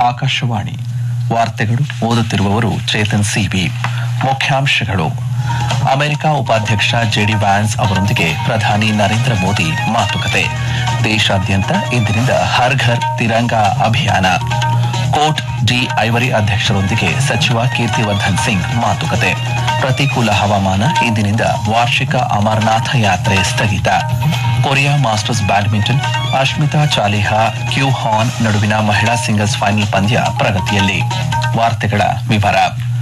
ಆಕಾಶವಾಣಿ ವಾರ್ತೆಗಳು ಓದುತ್ತಿರುವವರು ಚೇತನ್ ಸಿಬಿ ಮುಖ್ಯಾಂಶಗಳು ಅಮೆರಿಕ ಉಪಾಧ್ಯಕ್ಷ ಜೆಡಿ ವ್ಯಾನ್ಸ್ ಅವರೊಂದಿಗೆ ಪ್ರಧಾನಿ ನರೇಂದ್ರ ಮೋದಿ ಮಾತುಕತೆ ದೇಶಾದ್ಯಂತ ಇಂದಿನಿಂದ ಹರ್ ಘರ್ ತಿರಂಗಾ ಅಭಿಯಾನ ಕೋಟ್ ಡಿ ಐವರಿ ಅಧ್ಯಕ್ಷರೊಂದಿಗೆ ಸಚಿವ ಕೀರ್ತಿವರ್ಧನ್ ಸಿಂಗ್ ಮಾತುಕತೆ ಪ್ರತಿಕೂಲ ಹವಾಮಾನ ಇಂದಿನಿಂದ ವಾರ್ಷಿಕ ಅಮರನಾಥ ಯಾತ್ರೆ ಸ್ಥಗಿತ Korea Masters badminton Ashmita Chaliha ಕ್ಯೂ ಹಾನ್ ನಡುವಿನ ಮಹಿಳಾ ಸಿಂಗಲ್ಸ್ ಫೈನಲ್ ಪಂದ್ಯ ಪ್ರಗತಿಯಲ್ಲಿ ವಾರ್ತೆಗಳ ವಿವರ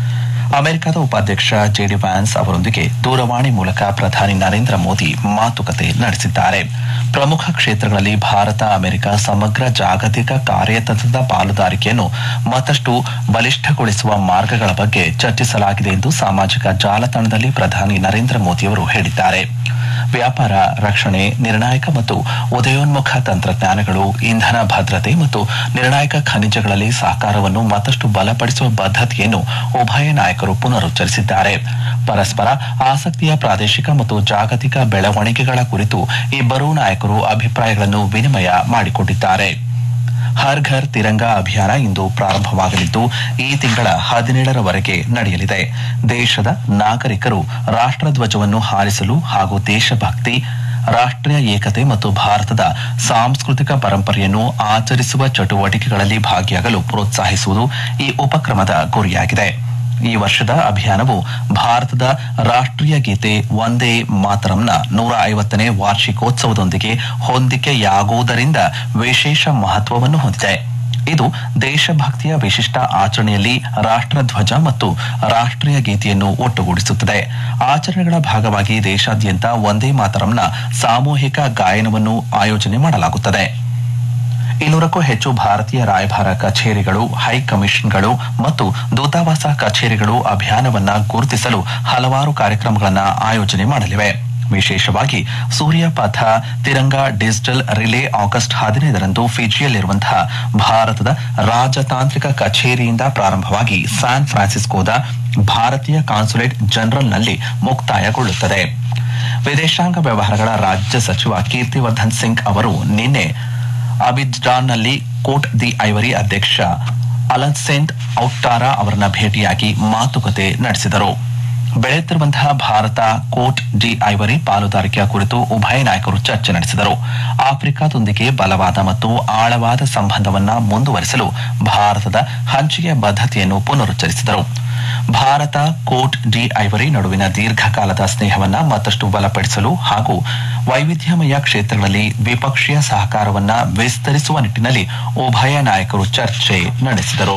ಅಮೆರಿಕದ ಉಪಾಧ್ಯಕ್ಷ ಜೆಡಿ ವ್ಯಾನ್ಸ್ ಅವರೊಂದಿಗೆ ದೂರವಾಣಿ ಮೂಲಕ ಪ್ರಧಾನಿ ನರೇಂದ್ರ ಮೋದಿ ಮಾತುಕತೆ ನಡೆಸಿದ್ದಾರೆ ಪ್ರಮುಖ ಕ್ಷೇತ್ರಗಳಲ್ಲಿ ಭಾರತ ಅಮೆರಿಕ ಸಮಗ್ರ ಜಾಗತಿಕ ಕಾರ್ಯತಂತ್ರದ ಪಾಲುದಾರಿಕೆಯನ್ನು ಮತ್ತಷ್ಟು ಬಲಿಷ್ಠಗೊಳಿಸುವ ಮಾರ್ಗಗಳ ಬಗ್ಗೆ ಚರ್ಚಿಸಲಾಗಿದೆ ಎಂದು ಸಾಮಾಜಿಕ ಜಾಲತಾಣದಲ್ಲಿ ಪ್ರಧಾನಿ ನರೇಂದ್ರ ಮೋದಿಯವರು ಹೇಳಿದ್ದಾರೆ ವ್ಯಾಪಾರ ರಕ್ಷಣೆ ನಿರ್ಣಾಯಕ ಮತ್ತು ಉದಯೋನ್ಮುಖ ತಂತ್ರಜ್ಞಾನಗಳು ಇಂಧನ ಭದ್ರತೆ ಮತ್ತು ನಿರ್ಣಾಯಕ ಖನಿಜಗಳಲ್ಲಿ ಸಹಕಾರವನ್ನು ಮತ್ತಷ್ಟು ಬಲಪಡಿಸುವ ಬದ್ಧತೆಯನ್ನು ಉಭಯ ನಾಯಕರು ಪುನರುಚ್ಚರಿಸಿದ್ದಾರೆ ಪರಸ್ಪರ ಆಸಕ್ತಿಯ ಪ್ರಾದೇಶಿಕ ಮತ್ತು ಜಾಗತಿಕ ಬೆಳವಣಿಗೆಗಳ ಕುರಿತು ಇಬ್ಬರೂ ನಾಯಕರು ಅಭಿಪ್ರಾಯಗಳನ್ನು ವಿನಿಮಯ ಮಾಡಿಕೊಂಡಿದ್ದಾರೆ ಹರ್ ಘರ್ ತಿರಂಗಾ ಅಭಿಯಾನ ಇಂದು ಪ್ರಾರಂಭವಾಗಲಿದ್ದು ಈ ತಿಂಗಳ ಹದಿನೇಳರವರೆಗೆ ನಡೆಯಲಿದೆ ದೇಶದ ನಾಗರಿಕರು ರಾಷ್ಟ್ರಧ್ವಜವನ್ನು ಹಾರಿಸಲು ಹಾಗೂ ದೇಶಭಕ್ತಿ ರಾಷ್ಟ್ರೀಯ ಏಕತೆ ಮತ್ತು ಭಾರತದ ಸಾಂಸ್ಕೃತಿಕ ಪರಂಪರೆಯನ್ನು ಆಚರಿಸುವ ಚಟುವಟಿಕೆಗಳಲ್ಲಿ ಭಾಗಿಯಾಗಲು ಪ್ರೋತ್ಸಾಹಿಸುವುದು ಈ ಉಪಕ್ರಮದ ಗುರಿಯಾಗಿದೆ ಈ ವರ್ಷದ ಅಭಿಯಾನವು ಭಾರತದ ರಾಷ್ಟ್ರೀಯ ಗೀತೆ ಒಂದೇ ಮಾತರಂನ ನೂರ ಐವತ್ತನೇ ವಾರ್ಷಿಕೋತ್ಸವದೊಂದಿಗೆ ಹೊಂದಿಕೆಯಾಗುವುದರಿಂದ ವಿಶೇಷ ಮಹತ್ವವನ್ನು ಹೊಂದಿದೆ ಇದು ದೇಶಭಕ್ತಿಯ ವಿಶಿಷ್ಟ ಆಚರಣೆಯಲ್ಲಿ ರಾಷ್ಟ್ರಧ್ವಜ ಮತ್ತು ರಾಷ್ಟ್ರೀಯ ಗೀತೆಯನ್ನು ಒಟ್ಟುಗೂಡಿಸುತ್ತದೆ ಆಚರಣೆಗಳ ಭಾಗವಾಗಿ ದೇಶಾದ್ಯಂತ ಒಂದೇ ಮಾತರಂನ ಸಾಮೂಹಿಕ ಗಾಯನವನ್ನು ಆಯೋಜನೆ ಮಾಡಲಾಗುತ್ತದೆ ಇನ್ನೂರಕ್ಕೂ ಹೆಚ್ಚು ಭಾರತೀಯ ರಾಯಭಾರ ಕಚೇರಿಗಳು ಹೈಕಮಿಷನ್ಗಳು ಮತ್ತು ದೂತಾವಾಸ ಕಚೇರಿಗಳು ಅಭಿಯಾನವನ್ನ ಗುರುತಿಸಲು ಹಲವಾರು ಕಾರ್ಯಕ್ರಮಗಳನ್ನು ಆಯೋಜನೆ ಮಾಡಲಿವೆ ವಿಶೇಷವಾಗಿ ಸೂರ್ಯ ಪಥ ತಿರಂಗ ಡಿಜಿಟಲ್ ರಿಲೇ ಆಗಸ್ಟ್ ಹದಿನೈದರಂದು ಫಿಜಿಯಲ್ಲಿರುವಂತಹ ಭಾರತದ ರಾಜತಾಂತ್ರಿಕ ಕಚೇರಿಯಿಂದ ಪ್ರಾರಂಭವಾಗಿ ಸ್ಯಾನ್ ಫ್ರಾನ್ಸಿಸ್ಕೋದ ಭಾರತೀಯ ಕಾನ್ಸುಲೇಟ್ ಜನರಲ್ನಲ್ಲಿ ಮುಕ್ತಾಯಗೊಳ್ಳುತ್ತದೆ ವಿದೇಶಾಂಗ ವ್ಯವಹಾರಗಳ ರಾಜ್ಯ ಸಚಿವ ಕೀರ್ತಿವರ್ಧನ್ ಸಿಂಗ್ ಅವರು ನಿನ್ನೆ ಅಬಿಜಾನ್ನಲ್ಲಿ ಕೋಟ್ ದಿ ಐವರಿ ಅಧ್ಯಕ್ಷ ಅಲನ್ಸೆಂಟ್ ಔಟ್ಟಾರಾ ಅವರನ್ನ ಭೇಟಿಯಾಗಿ ಮಾತುಕತೆ ನಡೆಸಿದರು ಬೆಳೆಯುತ್ತಿರುವಂತಹ ಭಾರತ ಕೋಟ್ ಡಿ ಐವರಿ ಪಾಲುದಾರಿಕೆಯ ಕುರಿತು ಉಭಯ ನಾಯಕರು ಚರ್ಚೆ ನಡೆಸಿದರು ಆಫ್ರಿಕಾದೊಂದಿಗೆ ಬಲವಾದ ಮತ್ತು ಆಳವಾದ ಸಂಬಂಧವನ್ನ ಮುಂದುವರಿಸಲು ಭಾರತದ ಹಂಚಿಕೆಯ ಬದ್ಧತೆಯನ್ನು ಪುನರುಚ್ಚರಿಸಿದರು ಭಾರತ ಕೋಟ್ ಡಿ ಐವರಿ ನಡುವಿನ ದೀರ್ಘಕಾಲದ ಸ್ನೇಹವನ್ನ ಮತ್ತಷ್ಟು ಬಲಪಡಿಸಲು ಹಾಗೂ ವೈವಿಧ್ಯಮಯ ಕ್ಷೇತ್ರಗಳಲ್ಲಿ ದ್ವಿಪಕ್ಷೀಯ ಸಹಕಾರವನ್ನ ವಿಸ್ತರಿಸುವ ನಿಟ್ಟಿನಲ್ಲಿ ಉಭಯ ನಾಯಕರು ಚರ್ಚೆ ನಡೆಸಿದರು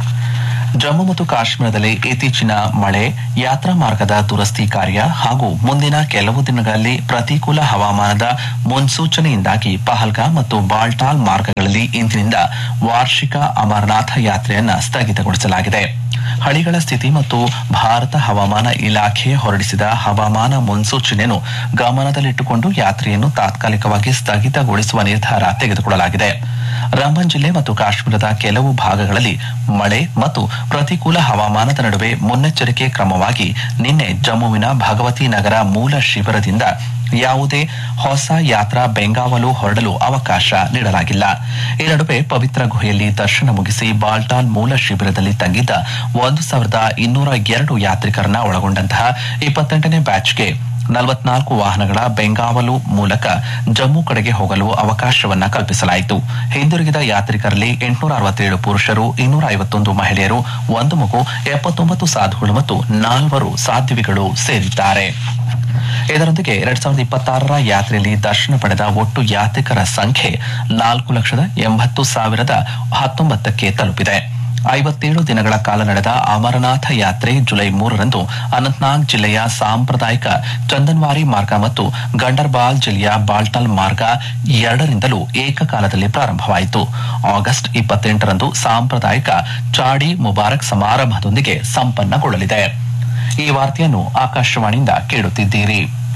ಜಮ್ಮು ಮತ್ತು ಕಾಶ್ಮೀರದಲ್ಲಿ ಇತ್ತೀಚಿನ ಮಳೆ ಯಾತ್ರಾ ಮಾರ್ಗದ ದುರಸ್ತಿ ಕಾರ್ಯ ಹಾಗೂ ಮುಂದಿನ ಕೆಲವು ದಿನಗಳಲ್ಲಿ ಪ್ರತಿಕೂಲ ಹವಾಮಾನದ ಮುನ್ಸೂಚನೆಯಿಂದಾಗಿ ಪಹಲ್ಗಾಮ್ ಮತ್ತು ಬಾಲ್ಟಾಲ್ ಮಾರ್ಗಗಳಲ್ಲಿ ಇಂದಿನಿಂದ ವಾರ್ಷಿಕ ಅಮರನಾಥ ಯಾತ್ರೆಯನ್ನ ಸ್ಥಗಿತಗೊಳಿಸಲಾಗಿದೆ ಹಳಿಗಳ ಸ್ಥಿತಿ ಮತ್ತು ಭಾರತ ಹವಾಮಾನ ಇಲಾಖೆ ಹೊರಡಿಸಿದ ಹವಾಮಾನ ಮುನ್ಸೂಚನೆಯನ್ನು ಗಮನದಲ್ಲಿಟ್ಟುಕೊಂಡು ಯಾತ್ರೆಯನ್ನು ತಾತ್ಕಾಲಿಕವಾಗಿ ಸ್ಥಗಿತಗೊಳಿಸುವ ನಿರ್ಧಾರ ತೆಗೆದುಕೊಳ್ಳಲಾಗಿದೆ ರಾಂಬನ್ ಜಿಲ್ಲೆ ಮತ್ತು ಕಾಶ್ಮೀರದ ಕೆಲವು ಭಾಗಗಳಲ್ಲಿ ಮಳೆ ಮತ್ತು ಪ್ರತಿಕೂಲ ಹವಾಮಾನದ ನಡುವೆ ಮುನ್ನೆಚ್ಚರಿಕೆ ಕ್ರಮವಾಗಿ ನಿನ್ನೆ ಜಮ್ಮುವಿನ ಭಗವತಿ ನಗರ ಮೂಲ ಶಿಬಿರದಿಂದ ಯಾವುದೇ ಹೊಸ ಯಾತ್ರಾ ಬೆಂಗಾವಲು ಹೊರಡಲು ಅವಕಾಶ ನೀಡಲಾಗಿಲ್ಲ ಈ ನಡುವೆ ಪವಿತ್ರ ಗುಹೆಯಲ್ಲಿ ದರ್ಶನ ಮುಗಿಸಿ ಬಾಲ್ಟಾಲ್ ಮೂಲ ಶಿಬಿರದಲ್ಲಿ ತಂಗಿದ್ದ ಒಂದು ಸಾವಿರದ ಇನ್ನೂರ ಎರಡು ಯಾತ್ರಿಕರನ್ನ ಒಳಗೊಂಡಂತಹ ಇಪ್ಪತ್ತೆಂಟನೇ ಬ್ಯಾಚ್ಗೆ ನಲವತ್ನಾಲ್ಕು ವಾಹನಗಳ ಬೆಂಗಾವಲು ಮೂಲಕ ಜಮ್ಮು ಕಡೆಗೆ ಹೋಗಲು ಅವಕಾಶವನ್ನ ಕಲ್ಪಿಸಲಾಯಿತು ಹಿಂದಿರುಗಿದ ಯಾತ್ರಿಕರಲ್ಲಿ ಎಂಟುನೂರ ಅರವತ್ತೇಳು ಪುರುಷರು ಇನ್ನೂರ ಐವತ್ತೊಂದು ಮಹಿಳೆಯರು ಒಂದು ಮಗು ಎಪ್ಪತ್ತೊಂಬತ್ತು ಸಾಧುಗಳು ಮತ್ತು ನಾಲ್ವರು ಸಾಧ್ವಿಗಳು ಸೇರಿದ್ದಾರೆ ಇದರೊಂದಿಗೆ ಎರಡ್ ಸಾವಿರದ ಇಪ್ಪತ್ತಾರರ ಯಾತ್ರೆಯಲ್ಲಿ ದರ್ಶನ ಪಡೆದ ಒಟ್ಟು ಯಾತ್ರಿಕರ ಸಂಖ್ಯೆ ನಾಲ್ಕು ಲಕ್ಷದ ಎಂಬತ್ತು ಸಾವಿರದ ಹತ್ತೊಂಬತ್ತಕ್ಕೆ ತಲುಪಿದೆ ಐವತ್ತೇಳು ದಿನಗಳ ಕಾಲ ನಡೆದ ಅಮರನಾಥ ಯಾತ್ರೆ ಜುಲೈ ಮೂರರಂದು ಅನಂತನಾಗ್ ಜಿಲ್ಲೆಯ ಸಾಂಪ್ರದಾಯಿಕ ಚಂದನ್ವಾರಿ ಮಾರ್ಗ ಮತ್ತು ಗಂಡರ್ಬಾಲ್ ಜಿಲ್ಲೆಯ ಬಾಲ್ಟಾಲ್ ಮಾರ್ಗ ಎರಡರಿಂದಲೂ ಏಕಕಾಲದಲ್ಲಿ ಪ್ರಾರಂಭವಾಯಿತು ಆಗಸ್ಟ್ ಇಪ್ಪತ್ತೆಂಟರಂದು ಸಾಂಪ್ರದಾಯಿಕ ಚಾಡಿ ಮುಬಾರಕ್ ಸಮಾರಂಭದೊಂದಿಗೆ ಸಂಪನ್ನಗೊಳ್ಳಲಿದೆ ಈ ವಾರ್ತೆಯನ್ನು ಆಕಾಶವಾಣಿಯಿಂದ ಕೇಳುತ್ತಿದ್ದೀರಿ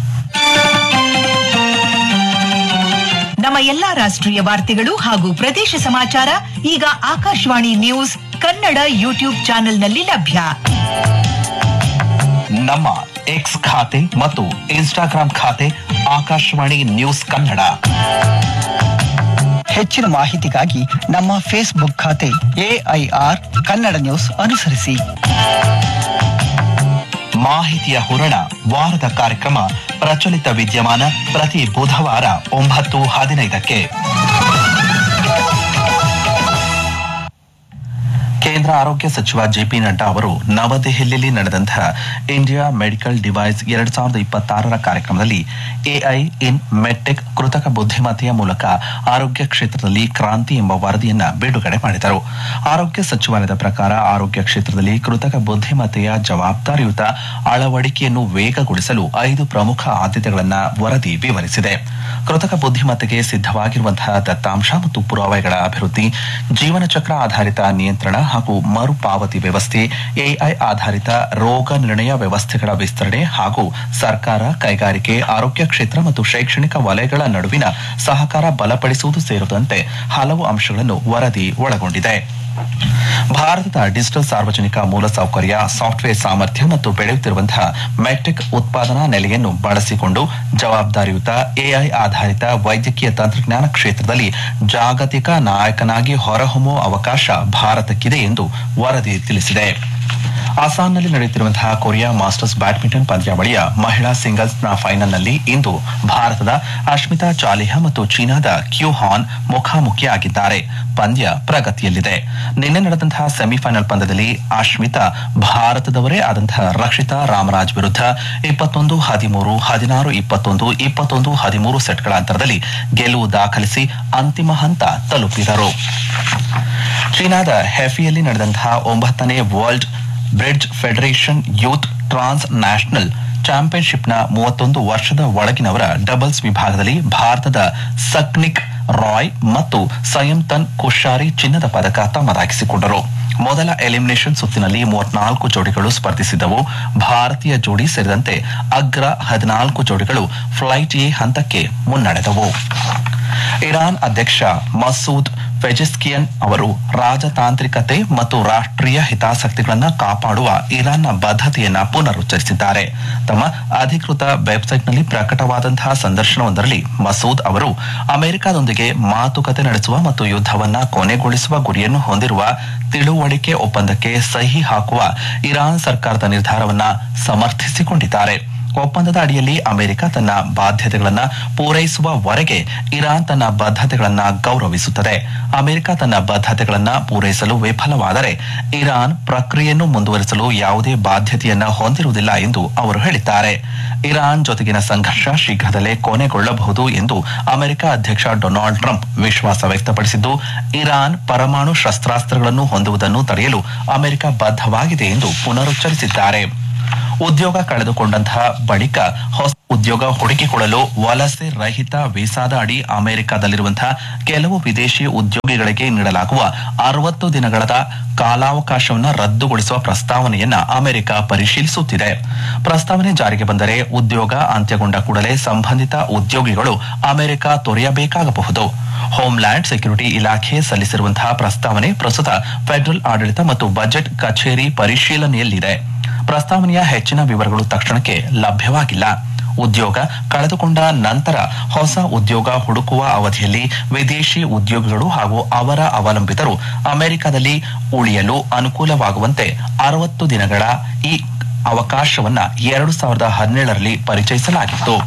ನಮ್ಮ ಎಲ್ಲಾ ರಾಷ್ಟ್ರೀಯ ವಾರ್ತೆಗಳು ಹಾಗೂ ಪ್ರದೇಶ ಸಮಾಚಾರ ಈಗ ಆಕಾಶವಾಣಿ ನ್ಯೂಸ್ ಕನ್ನಡ ಯೂಟ್ಯೂಬ್ ಚಾನೆಲ್ನಲ್ಲಿ ಲಭ್ಯ ನಮ್ಮ ಎಕ್ಸ್ ಖಾತೆ ಮತ್ತು ಇನ್ಸ್ಟಾಗ್ರಾಂ ಖಾತೆ ಆಕಾಶವಾಣಿ ನ್ಯೂಸ್ ಕನ್ನಡ ಹೆಚ್ಚಿನ ಮಾಹಿತಿಗಾಗಿ ನಮ್ಮ ಫೇಸ್ಬುಕ್ ಖಾತೆ ಎಐಆರ್ ಕನ್ನಡ ನ್ಯೂಸ್ ಅನುಸರಿಸಿ ಮಾಹಿತಿಯ ಹೂರಣ ವಾರದ ಕಾರ್ಯಕ್ರಮ ಪ್ರಚಲಿತ ವಿದ್ಯಮಾನ ಪ್ರತಿ ಬುಧವಾರ ಒಂಬತ್ತು ಹದಿನೈದಕ್ಕೆ ಕೇಂದ್ರ ಆರೋಗ್ಯ ಸಚಿವ ಜೆಪಿ ನಡ್ಡಾ ಅವರು ನವದೆಹಲಿಯಲ್ಲಿ ನಡೆದಂತಹ ಇಂಡಿಯಾ ಮೆಡಿಕಲ್ ಡಿವೈಸ್ ಎರಡ್ ಸಾವಿರದ ಇಪ್ಪತ್ತಾರರ ಕಾರ್ಯಕ್ರಮದಲ್ಲಿ ಎಐ ಇನ್ ಮೆಡ್ಟೆಕ್ ಕೃತಕ ಬುದ್ಧಿಮತ್ತೆಯ ಮೂಲಕ ಆರೋಗ್ಯ ಕ್ಷೇತ್ರದಲ್ಲಿ ಕ್ರಾಂತಿ ಎಂಬ ವರದಿಯನ್ನ ಬಿಡುಗಡೆ ಮಾಡಿದರು ಆರೋಗ್ಯ ಸಚಿವಾಲಯದ ಪ್ರಕಾರ ಆರೋಗ್ಯ ಕ್ಷೇತ್ರದಲ್ಲಿ ಕೃತಕ ಬುದ್ಧಿಮತ್ತೆಯ ಜವಾಬ್ದಾರಿಯುತ ಅಳವಡಿಕೆಯನ್ನು ವೇಗಗೊಳಿಸಲು ಐದು ಪ್ರಮುಖ ಆದ್ಯತೆಗಳನ್ನ ವರದಿ ವಿವರಿಸಿದೆ ಕೃತಕ ಬುದ್ಧಿಮತ್ತೆಗೆ ಸಿದ್ಧವಾಗಿರುವಂತಹ ದತ್ತಾಂಶ ಮತ್ತು ಪುರಾವೆಗಳ ಅಭಿವೃದ್ಧಿ ಜೀವನ ಚಕ್ರ ಆಧಾರಿತ ನಿಯಂತ್ರಣ ಹಾಗೂ ಮರುಪಾವತಿ ವ್ಯವಸ್ಥೆ ಎಐ ಆಧಾರಿತ ರೋಗ ನಿರ್ಣಯ ವ್ಯವಸ್ಥೆಗಳ ವಿಸ್ತರಣೆ ಹಾಗೂ ಸರ್ಕಾರ ಕೈಗಾರಿಕೆ ಆರೋಗ್ಯ ಕ್ಷೇತ್ರ ಮತ್ತು ಶೈಕ್ಷಣಿಕ ವಲಯಗಳ ನಡುವಿನ ಸಹಕಾರ ಬಲಪಡಿಸುವುದು ಸೇರಿದಂತೆ ಹಲವು ಅಂಶಗಳನ್ನು ವರದಿ ಒಳಗೊಂಡಿದೆ ಭಾರತದ ಡಿಜಿಟಲ್ ಸಾರ್ವಜನಿಕ ಮೂಲಸೌಕರ್ಯ ಸಾಫ್ಟ್ವೇರ್ ಸಾಮರ್ಥ್ಯ ಮತ್ತು ಬೆಳೆಯುತ್ತಿರುವಂತಹ ಮೆಟ್ರಿಕ್ ಉತ್ಪಾದನಾ ನೆಲೆಯನ್ನು ಬಳಸಿಕೊಂಡು ಜವಾಬ್ದಾರಿಯುತ ಎಐ ಆಧಾರಿತ ವೈದ್ಯಕೀಯ ತಂತ್ರಜ್ಞಾನ ಕ್ಷೇತ್ರದಲ್ಲಿ ಜಾಗತಿಕ ನಾಯಕನಾಗಿ ಹೊರಹೊಮ್ಮುವ ಅವಕಾಶ ಭಾರತಕ್ಕಿದೆ ಎಂದು ವರದಿ ತಿಳಿಸಿದೆ ಅಸ್ಸಾಂನಲ್ಲಿ ನಡೆಯುತ್ತಿರುವಂತಹ ಕೊರಿಯಾ ಮಾಸ್ಟರ್ಸ್ ಬ್ಯಾಡ್ಮಿಂಟನ್ ಪಂದ್ಯಾವಳಿಯ ಮಹಿಳಾ ಸಿಂಗಲ್ಸ್ನ ಫೈನಲ್ನಲ್ಲಿ ಇಂದು ಭಾರತದ ಅಶ್ಮಿತಾ ಚಾಲಿಹಾ ಮತ್ತು ಚೀನಾದ ಕ್ಯೂ ಹಾನ್ ಮುಖಾಮುಖಿಯಾಗಿದ್ದಾರೆ ಪಂದ್ಯ ಪ್ರಗತಿಯಲ್ಲಿದೆ ನಿನ್ನೆ ನಡೆದಂತಹ ಸೆಮಿಫೈನಲ್ ಪಂದ್ಯದಲ್ಲಿ ಅಶ್ಮಿತಾ ಭಾರತದವರೇ ಆದಂತಹ ರಕ್ಷಿತಾ ರಾಮರಾಜ್ ವಿರುದ್ಧ ಇಪ್ಪತ್ತೊಂದು ಹದಿಮೂರು ಹದಿನಾರು ಇಪ್ಪತ್ತೊಂದು ಇಪ್ಪತ್ತೊಂದು ಹದಿಮೂರು ಸೆಟ್ಗಳ ಅಂತರದಲ್ಲಿ ಗೆಲುವು ದಾಖಲಿಸಿ ಅಂತಿಮ ಹಂತ ತಲುಪಿದರು ಚೀನಾದ ಹೆಫಿಯಲ್ಲಿ ನಡೆದಂತಹ ಒಂಬತ್ತನೇ World Bridge Federation Youth Transnational ಚಾಂಪಿಯನ್ಶಿಪ್ನ ಮೂವತ್ತೊಂದು ವರ್ಷದ ಒಳಗಿನವರ ಡಬಲ್ಸ್ ವಿಭಾಗದಲ್ಲಿ ಭಾರತದ ಸಕ್ನಿಕ್ ರಾಯ್ ಮತ್ತು ಸಂಯಂತನ್ ಕುಶಾರಿ ಚಿನ್ನದ ಪದಕ ತಮ್ಮದಾಗಿಸಿಕೊಂಡರು ಮೊದಲ ಎಲಿಮಿನೇಷನ್ ಸುತ್ತಿನಲ್ಲಿ ಮೂವತ್ನಾಲ್ಕು ಜೋಡಿಗಳು ಸ್ಪರ್ಧಿಸಿದ್ದವು ಭಾರತೀಯ ಜೋಡಿ ಸೇರಿದಂತೆ ಅಗ್ರ ಹದಿನಾಲ್ಕು ಜೋಡಿಗಳು ಫ್ಲೈಟ್ ಎ ಹಂತಕ್ಕೆ ಮುನ್ನಡೆದವು ಇರಾನ್ ಅಧ್ಯಕ್ಷ ಮಸೂದ್ ಫೆಜಿಸ್ಕಿಯನ್ ಅವರು ರಾಜತಾಂತ್ರಿಕತೆ ಮತ್ತು ರಾಷ್ಟ್ರೀಯ ಹಿತಾಸಕ್ತಿಗಳನ್ನು ಕಾಪಾಡುವ ಇರಾನ್ನ ಬದ್ಧತೆಯನ್ನ ಪುನರುಚ್ಚರಿಸಿದ್ದಾರೆ ತಮ್ಮ ಅಧಿಕೃತ ವೆಬ್ಸೈಟ್ನಲ್ಲಿ ಪ್ರಕಟವಾದಂತಹ ಸಂದರ್ಶನವೊಂದರಲ್ಲಿ ಮಸೂದ್ ಅವರು ಅಮೆರಿಕದೊಂದಿಗೆ ಮಾತುಕತೆ ನಡೆಸುವ ಮತ್ತು ಯುದ್ಧವನ್ನ ಕೊನೆಗೊಳಿಸುವ ಗುರಿಯನ್ನು ಹೊಂದಿರುವ ತಿಳುವಳಿಕೆ ಒಪ್ಪಂದಕ್ಕೆ ಸಹಿ ಹಾಕುವ ಇರಾನ್ ಸರ್ಕಾರದ ನಿರ್ಧಾರವನ್ನ ಸಮರ್ಥಿಸಿಕೊಂಡಿದ್ದಾರೆ ಒಪ್ಪಂದದ ಅಡಿಯಲ್ಲಿ ಅಮೆರಿಕ ತನ್ನ ಬಾಧ್ಯತೆಗಳನ್ನ ಪೂರೈಸುವವರೆಗೆ ಇರಾನ್ ತನ್ನ ಬದ್ಧತೆಗಳನ್ನ ಗೌರವಿಸುತ್ತದೆ ಅಮೆರಿಕ ತನ್ನ ಬದ್ಧತೆಗಳನ್ನ ಪೂರೈಸಲು ವಿಫಲವಾದರೆ ಇರಾನ್ ಪ್ರಕ್ರಿಯೆಯನ್ನು ಮುಂದುವರಿಸಲು ಯಾವುದೇ ಬಾಧ್ಯತೆಯನ್ನ ಹೊಂದಿರುವುದಿಲ್ಲ ಎಂದು ಅವರು ಹೇಳಿದ್ದಾರೆ ಇರಾನ್ ಜೊತೆಗಿನ ಸಂಘರ್ಷ ಶೀಘ್ರದಲ್ಲೇ ಕೊನೆಗೊಳ್ಳಬಹುದು ಎಂದು ಅಮೆರಿಕ ಅಧ್ಯಕ್ಷ ಡೊನಾಲ್ಡ್ ಟ್ರಂಪ್ ವಿಶ್ವಾಸ ವ್ಯಕ್ತಪಡಿಸಿದ್ದು ಇರಾನ್ ಪರಮಾಣು ಶಸ್ತ್ರಾಸ್ತ್ರಗಳನ್ನು ಹೊಂದುವುದನ್ನು ತಡೆಯಲು ಅಮೆರಿಕ ಬದ್ಧವಾಗಿದೆ ಎಂದು ಪುನರುಚ್ಚರಿಸಿದ್ದಾರೆ ಉದ್ಯೋಗ ಕಳೆದುಕೊಂಡಂತಹ ಬಳಿಕ ಹೊಸ ಉದ್ಯೋಗ ಹುಡುಕಿಕೊಳ್ಳಲು ವಲಸೆ ರಹಿತ ವೀಸಾದ ಅಡಿ ಅಮೆರಿಕದಲ್ಲಿರುವಂತಹ ಕೆಲವು ವಿದೇಶಿ ಉದ್ಯೋಗಿಗಳಿಗೆ ನೀಡಲಾಗುವ ಅರವತ್ತು ದಿನಗಳ ಕಾಲಾವಕಾಶವನ್ನು ರದ್ದುಗೊಳಿಸುವ ಪ್ರಸ್ತಾವನೆಯನ್ನ ಅಮೆರಿಕ ಪರಿಶೀಲಿಸುತ್ತಿದೆ ಪ್ರಸ್ತಾವನೆ ಜಾರಿಗೆ ಬಂದರೆ ಉದ್ಯೋಗ ಅಂತ್ಯಗೊಂಡ ಕೂಡಲೇ ಸಂಬಂಧಿತ ಉದ್ಯೋಗಿಗಳು ಅಮೆರಿಕ ತೊರೆಯಬೇಕಾಗಬಹುದು ಹೋಮ್ಲ್ಯಾಂಡ್ ಸೆಕ್ಯೂರಿಟಿ ಇಲಾಖೆ ಸಲ್ಲಿಸಿರುವಂತಹ ಪ್ರಸ್ತಾವನೆ ಪ್ರಸ್ತುತ ಫೆಡರಲ್ ಆಡಳಿತ ಮತ್ತು ಬಜೆಟ್ ಕಚೇರಿ ಪರಿಶೀಲನೆಯಲ್ಲಿದೆ ಪ್ರಸ್ತಾವನೆಯ ಹೆಚ್ಚಿನ ವಿವರಗಳು ತಕ್ಷಣಕ್ಕೆ ಲಭ್ಯವಾಗಿಲ್ಲ ಉದ್ಯೋಗ ಕಳೆದುಕೊಂಡ ನಂತರ ಹೊಸ ಉದ್ಯೋಗ ಹುಡುಕುವ ಅವಧಿಯಲ್ಲಿ ವಿದೇಶಿ ಉದ್ಯೋಗಿಗಳು ಹಾಗೂ ಅವರ ಅವಲಂಬಿತರು ಅಮೆರಿಕದಲ್ಲಿ ಉಳಿಯಲು ಅನುಕೂಲವಾಗುವಂತೆ ಅರವತ್ತು ದಿನಗಳ ಈ ಅವಕಾಶವನ್ನ ಎರಡು ಸಾವಿರದ ಹದಿನೇಳರಲ್ಲಿ ಪರಿಚಯಿಸಲಾಗಿತ್ತು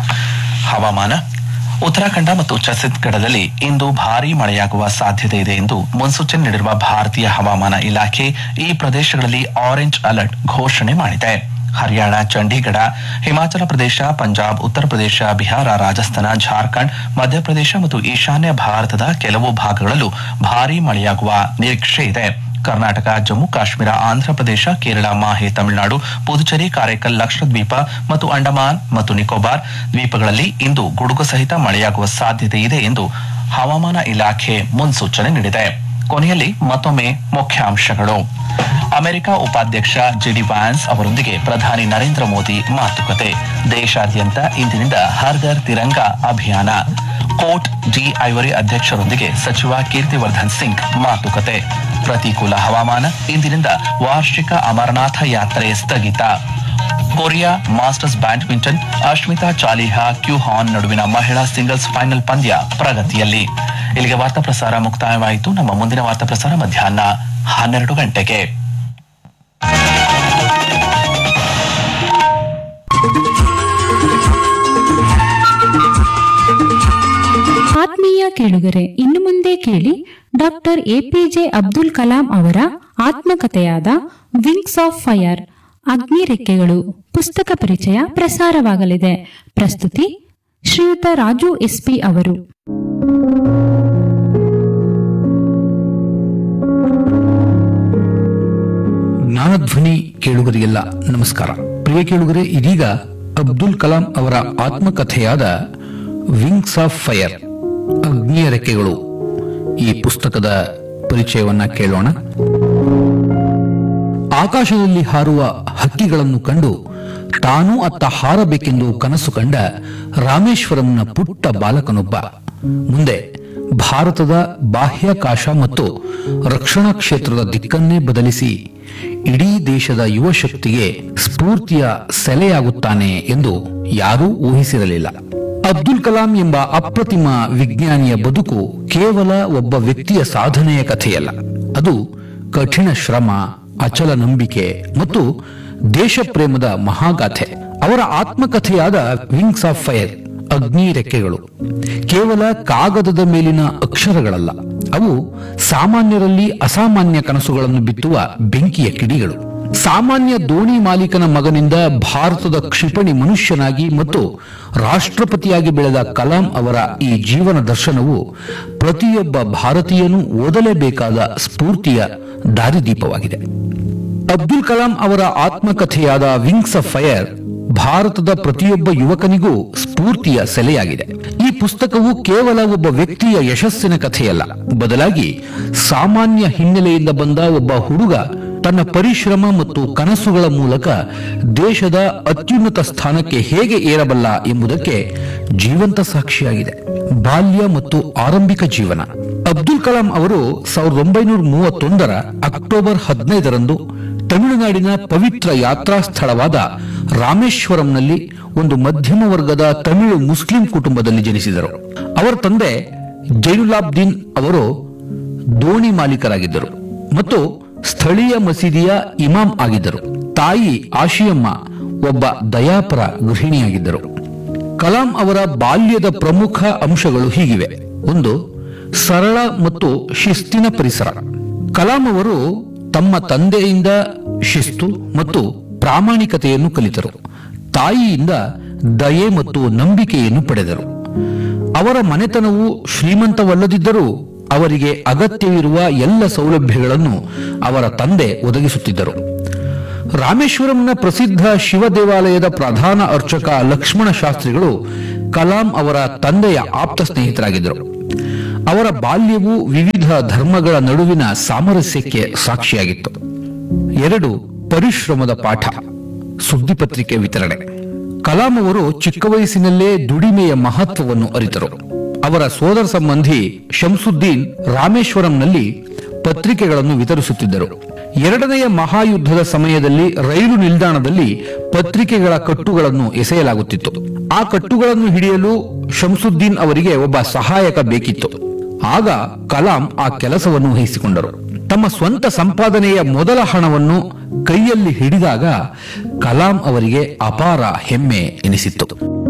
ಹವಾಮಾನ ಉತ್ತರಾಖಂಡ ಮತ್ತು ಛತ್ತೀಸ್ಗಢದಲ್ಲಿ ಇಂದು ಭಾರೀ ಮಳೆಯಾಗುವ ಸಾಧ್ಯತೆ ಇದೆ ಎಂದು ಮುನ್ಸೂಚನೆ ನೀಡಿರುವ ಭಾರತೀಯ ಹವಾಮಾನ ಇಲಾಖೆ ಈ ಪ್ರದೇಶಗಳಲ್ಲಿ ಆರೆಂಜ್ ಅಲರ್ಟ್ ಘೋಷಣೆ ಮಾಡಿದೆ ಹರಿಯಾಣ ಚಂಡೀಗಢ ಹಿಮಾಚಲ ಪ್ರದೇಶ ಪಂಜಾಬ್ ಉತ್ತರ ಪ್ರದೇಶ ಬಿಹಾರ ರಾಜಸ್ಥಾನ ಜಾರ್ಖಂಡ್ ಮಧ್ಯಪ್ರದೇಶ ಮತ್ತು ಈಶಾನ್ಯ ಭಾರತದ ಕೆಲವು ಭಾಗಗಳಲ್ಲೂ ಭಾರೀ ಮಳೆಯಾಗುವ ನಿರೀಕ್ಷೆ ಇದೆ ಕರ್ನಾಟಕ ಜಮ್ಮು ಕಾಶ್ಮೀರ ಆಂಧ್ರಪ್ರದೇಶ ಕೇರಳ ಮಾಹೆ ತಮಿಳುನಾಡು ಪುದುಚೇರಿ ಕಾರೈಕಲ್ ಲಕ್ಷದ್ವೀಪ ಮತ್ತು ಅಂಡಮಾನ್ ಮತ್ತು ನಿಕೋಬಾರ್ ದ್ವೀಪಗಳಲ್ಲಿ ಇಂದು ಗುಡುಗು ಸಹಿತ ಮಳೆಯಾಗುವ ಸಾಧ್ಯತೆ ಇದೆ ಎಂದು ಹವಾಮಾನ ಇಲಾಖೆ ಮುನ್ಸೂಚನೆ ನೀಡಿದೆ ಕೊನೆಯಲ್ಲಿ ಮತ್ತೊಮ್ಮೆ ಮುಖ್ಯಾಂಶಗಳು ಅಮೆರಿಕ ಉಪಾಧ್ಯಕ್ಷ ಜೆಡಿ ವ್ಯಾನ್ಸ್ ಅವರೊಂದಿಗೆ ಪ್ರಧಾನಿ ನರೇಂದ್ರ ಮೋದಿ ಮಾತುಕತೆ ದೇಶಾದ್ಯಂತ ಇಂದಿನಿಂದ ಹರ್ ಘರ್ ತಿರಂಗ ಅಭಿಯಾನ ಕೋಟ್ ಡಿ ಐವರಿ ಅಧ್ಯಕ್ಷರೊಂದಿಗೆ ಸಚಿವ ಕೀರ್ತಿವರ್ಧನ್ ಸಿಂಗ್ ಮಾತುಕತೆ ಪ್ರತಿಕೂಲ ಹವಾಮಾನ ಇಂದಿನಿಂದ ವಾರ್ಷಿಕ ಅಮರನಾಥ ಯಾತ್ರೆ ಸ್ಥಗಿತ Korea Masters badminton Ashmita Chaliha ಕ್ಯೂ ಹಾನ್ ನಡುವಿನ ಮಹಿಳಾ ಸಿಂಗಲ್ಸ್ ಫೈನಲ್ ಪಂದ್ಯ ಪ್ರಗತಿಯಲ್ಲಿ ಇಲ್ಲಿಗೆ ವಾರ್ತಾ ಪ್ರಸಾರ ಮುಕ್ತಾಯವಾಯಿತು ನಮ್ಮ ಮುಂದಿನ ವಾರ್ತಾ ಪ್ರಸಾರ ಮಧ್ಯಾಹ್ನ ಹನ್ನೆರಡು ಗಂಟೆಗೆ ಆತ್ಮೀಯ ಕೇಳುಗರೆ ಇನ್ನು ಮುಂದೆ ಕೇಳಿ ಡಾಕ್ಟರ್ ಎಪಿಜೆ ಅಬ್ದುಲ್ ಕಲಾಂ ಅವರ ಆತ್ಮಕಥೆಯಾದ ವಿಂಗ್ಸ್ ಆಫ್ ಫೈರ್ ಅಗ್ನಿ ರೆಕ್ಕೆಗಳು ಪುಸ್ತಕ ಪರಿಚಯ ಪ್ರಸಾರವಾಗಲಿದೆ ಪ್ರಸ್ತುತಿ ಶ್ರೀಯುತ ರಾಜು ಎಸ್ಪಿ ಅವರು ಜ್ಞಾನಧ್ವನಿ ಕೇಳುಗರಿಗೆಲ್ಲ ನಮಸ್ಕಾರ ಪ್ರಿಯ ಕೇಳುಗರೆ ಇದೀಗ ಅಬ್ದುಲ್ ಕಲಾಂ ಅವರ ಆತ್ಮಕಥೆಯಾದ ವಿಂಗ್ಸ್ ಆಫ್ ಫೈರ್ ಅಗ್ನಿಯ ರೆಕ್ಕೆಗಳು ಈ ಪುಸ್ತಕದ ಪರಿಚಯವನ್ನ ಕೇಳೋಣ ಆಕಾಶದಲ್ಲಿ ಹಾರುವ ಹಕ್ಕಿಗಳನ್ನು ಕಂಡು ತಾನೂ ಅತ್ತ ಹಾರಬೇಕೆಂದು ಕನಸು ಕಂಡ ರಾಮೇಶ್ವರಂನ ಪುಟ್ಟ ಬಾಲಕನೊಬ್ಬ ಮುಂದೆ ಭಾರತದ ಬಾಹ್ಯಾಕಾಶ ಮತ್ತು ರಕ್ಷಣಾ ಕ್ಷೇತ್ರದ ದಿಕ್ಕನ್ನೇ ಬದಲಿಸಿ ಇಡೀ ದೇಶದ ಯುವ ಶಕ್ತಿಗೆ ಸ್ಫೂರ್ತಿಯ ಸೆಲೆಯಾಗುತ್ತಾನೆ ಎಂದು ಯಾರೂ ಊಹಿಸಿರಲಿಲ್ಲ ಅಬ್ದುಲ್ ಕಲಾಂ ಎಂಬ ಅಪ್ರತಿಮ ವಿಜ್ಞಾನಿಯ ಬದುಕು ಕೇವಲ ಒಬ್ಬ ವ್ಯಕ್ತಿಯ ಸಾಧನೆಯ ಕಥೆಯಲ್ಲ ಅದು ಕಠಿಣ ಶ್ರಮ ಅಚಲ ನಂಬಿಕೆ ಮತ್ತು ದೇಶ ಪ್ರೇಮದ ಮಹಾಗಾಥೆ ಅವರ ಆತ್ಮಕಥೆಯಾದ ವಿಂಗ್ಸ್ ಆಫ್ ಫೈರ್ ಅಗ್ನಿ ರೆಕ್ಕೆಗಳು ಕೇವಲ ಕಾಗದದ ಮೇಲಿನ ಅಕ್ಷರಗಳಲ್ಲ ಅವು ಸಾಮಾನ್ಯರಲ್ಲಿ ಅಸಾಮಾನ್ಯ ಕನಸುಗಳನ್ನು ಬಿತ್ತುವ ಬೆಂಕಿಯ ಕಿಡಿಗಳು ಸಾಮಾನ್ಯ ದೋಣಿ ಮಾಲೀಕನ ಮಗನಿಂದ ಭಾರತದ ಕ್ಷಿಪಣಿ ಮನುಷ್ಯನಾಗಿ ಮತ್ತು ರಾಷ್ಟ್ರಪತಿಯಾಗಿ ಬೆಳೆದ ಕಲಾಂ ಅವರ ಈ ಜೀವನ ದರ್ಶನವು ಪ್ರತಿಯೊಬ್ಬ ಭಾರತೀಯನೂ ಓದಲೇಬೇಕಾದ ಸ್ಫೂರ್ತಿಯ ದಾರಿದೀಪವಾಗಿದೆ ಅಬ್ದುಲ್ ಕಲಾಂ ಅವರ ಆತ್ಮಕಥೆಯಾದ ವಿಂಗ್ಸ್ ಆಫ್ ಫೈರ್ ಭಾರತದ ಪ್ರತಿಯೊಬ್ಬ ಯುವಕನಿಗೂ ಸ್ಫೂರ್ತಿಯ ಸೆಲೆಯಾಗಿದೆ ಈ ಪುಸ್ತಕವು ಕೇವಲ ಒಬ್ಬ ವ್ಯಕ್ತಿಯ ಯಶಸ್ಸಿನ ಕಥೆಯಲ್ಲ ಬದಲಾಗಿ ಸಾಮಾನ್ಯ ಹಿನ್ನೆಲೆಯಿಂದ ಬಂದ ಒಬ್ಬ ಹುಡುಗ ತನ್ನ ಪರಿಶ್ರಮ ಮತ್ತು ಕನಸುಗಳ ಮೂಲಕ ದೇಶದ ಅತ್ಯುನ್ನತ ಸ್ಥಾನಕ್ಕೆ ಹೇಗೆ ಏರಬಲ್ಲ ಎಂಬುದಕ್ಕೆ ಜೀವಂತ ಸಾಕ್ಷಿಯಾಗಿದೆ ಬಾಲ್ಯ ಮತ್ತು ಆರಂಭಿಕ ಜೀವನ ಅಬ್ದುಲ್ ಕಲಾಂ ಅವರು ಸಾವಿರದ ಒಂಬೈನೂರ ಮೂವತ್ತೊಂದರ ಅಕ್ಟೋಬರ್ ಹದಿನೈದರಂದು ತಮಿಳುನಾಡಿನ ಪವಿತ್ರ ಯಾತ್ರಾ ಸ್ಥಳವಾದ ರಾಮೇಶ್ವರಂನಲ್ಲಿ ಒಂದು ಮಧ್ಯಮ ವರ್ಗದ ತಮಿಳು ಮುಸ್ಲಿಂ ಕುಟುಂಬದಲ್ಲಿ ಜನಿಸಿದರು ಅವರ ತಂದೆ ಜೈನುಲಾಬ್ದೀನ್ ಅವರು ದೋಣಿ ಮಾಲೀಕರಾಗಿದ್ದರು ಮತ್ತು ಸ್ಥಳೀಯ ಮಸೀದಿಯ ಇಮಾಮ್ ಆಗಿದ್ದರು ತಾಯಿ ಆಶಿಯಮ್ಮ ಒಬ್ಬ ದಯಾಪರ ಗೃಹಿಣಿಯಾಗಿದ್ದರು ಕಲಾಂ ಅವರ ಬಾಲ್ಯದ ಪ್ರಮುಖ ಅಂಶಗಳು ಹೀಗಿವೆ ಒಂದು ಸರಳ ಮತ್ತು ಶಿಸ್ತಿನ ಪರಿಸರ ಕಲಾಂ ಅವರು ತಮ್ಮ ತಂದೆಯಿಂದ ಶಿಸ್ತು ಮತ್ತು ಪ್ರಾಮಾಣಿಕತೆಯನ್ನು ಕಲಿತರು ತಾಯಿಯಿಂದ ದಯೆ ಮತ್ತು ನಂಬಿಕೆಯನ್ನು ಪಡೆದರು ಅವರ ಮನೆತನವು ಶ್ರೀಮಂತವಲ್ಲದಿದ್ದರೂ ಅವರಿಗೆ ಅಗತ್ಯವಿರುವ ಎಲ್ಲ ಸೌಲಭ್ಯಗಳನ್ನು ಅವರ ತಂದೆ ಒದಗಿಸುತ್ತಿದ್ದರು ರಾಮೇಶ್ವರಂನ ಪ್ರಸಿದ್ಧ ಶಿವ ದೇವಾಲಯದ ಪ್ರಧಾನ ಅರ್ಚಕ ಲಕ್ಷ್ಮಣ ಶಾಸ್ತ್ರಿಗಳು ಕಲಾಂ ಅವರ ತಂದೆಯ ಆಪ್ತ ಸ್ನೇಹಿತರಾಗಿದ್ದರು ಅವರ ಬಾಲ್ಯವು ವಿವಿಧ ಧರ್ಮಗಳ ನಡುವಿನ ಸಾಮರಸ್ಯಕ್ಕೆ ಸಾಕ್ಷಿಯಾಗಿತ್ತು ಎರಡು ಪರಿಶ್ರಮದ ಪಾಠ ಸುದ್ದಿಪತ್ರಿಕೆ ವಿತರಣೆ ಕಲಾಂ ಅವರು ಚಿಕ್ಕ ವಯಸ್ಸಿನಲ್ಲೇ ದುಡಿಮೆಯ ಮಹತ್ವವನ್ನು ಅರಿತರು ಅವರ ಸೋದರ ಸಂಬಂಧಿ ಶಂಸುದ್ದೀನ್ ರಾಮೇಶ್ವರಂನಲ್ಲಿ ಪತ್ರಿಕೆಗಳನ್ನು ವಿತರಿಸುತ್ತಿದ್ದರು ಎರಡನೆಯ ಮಹಾಯುದ್ಧದ ಸಮಯದಲ್ಲಿ ರೈಲು ನಿಲ್ದಾಣದಲ್ಲಿ ಪತ್ರಿಕೆಗಳ ಕಟ್ಟುಗಳನ್ನು ಎಸೆಯಲಾಗುತ್ತಿತ್ತು ಆ ಕಟ್ಟುಗಳನ್ನು ಹಿಡಿಯಲು ಶಂಸುದ್ದೀನ್ ಅವರಿಗೆ ಒಬ್ಬ ಸಹಾಯಕ ಬೇಕಿತ್ತು ಆಗ ಕಲಾಂ ಆ ಕೆಲಸವನ್ನು ವಹಿಸಿಕೊಂಡರು ತಮ್ಮ ಸ್ವಂತ ಸಂಪಾದನೆಯ ಮೊದಲ ಹಣವನ್ನು ಕೈಯಲ್ಲಿ ಹಿಡಿದಾಗ ಕಲಾಂ ಅವರಿಗೆ ಅಪಾರ ಹೆಮ್ಮೆ ಎನಿಸಿತ್ತು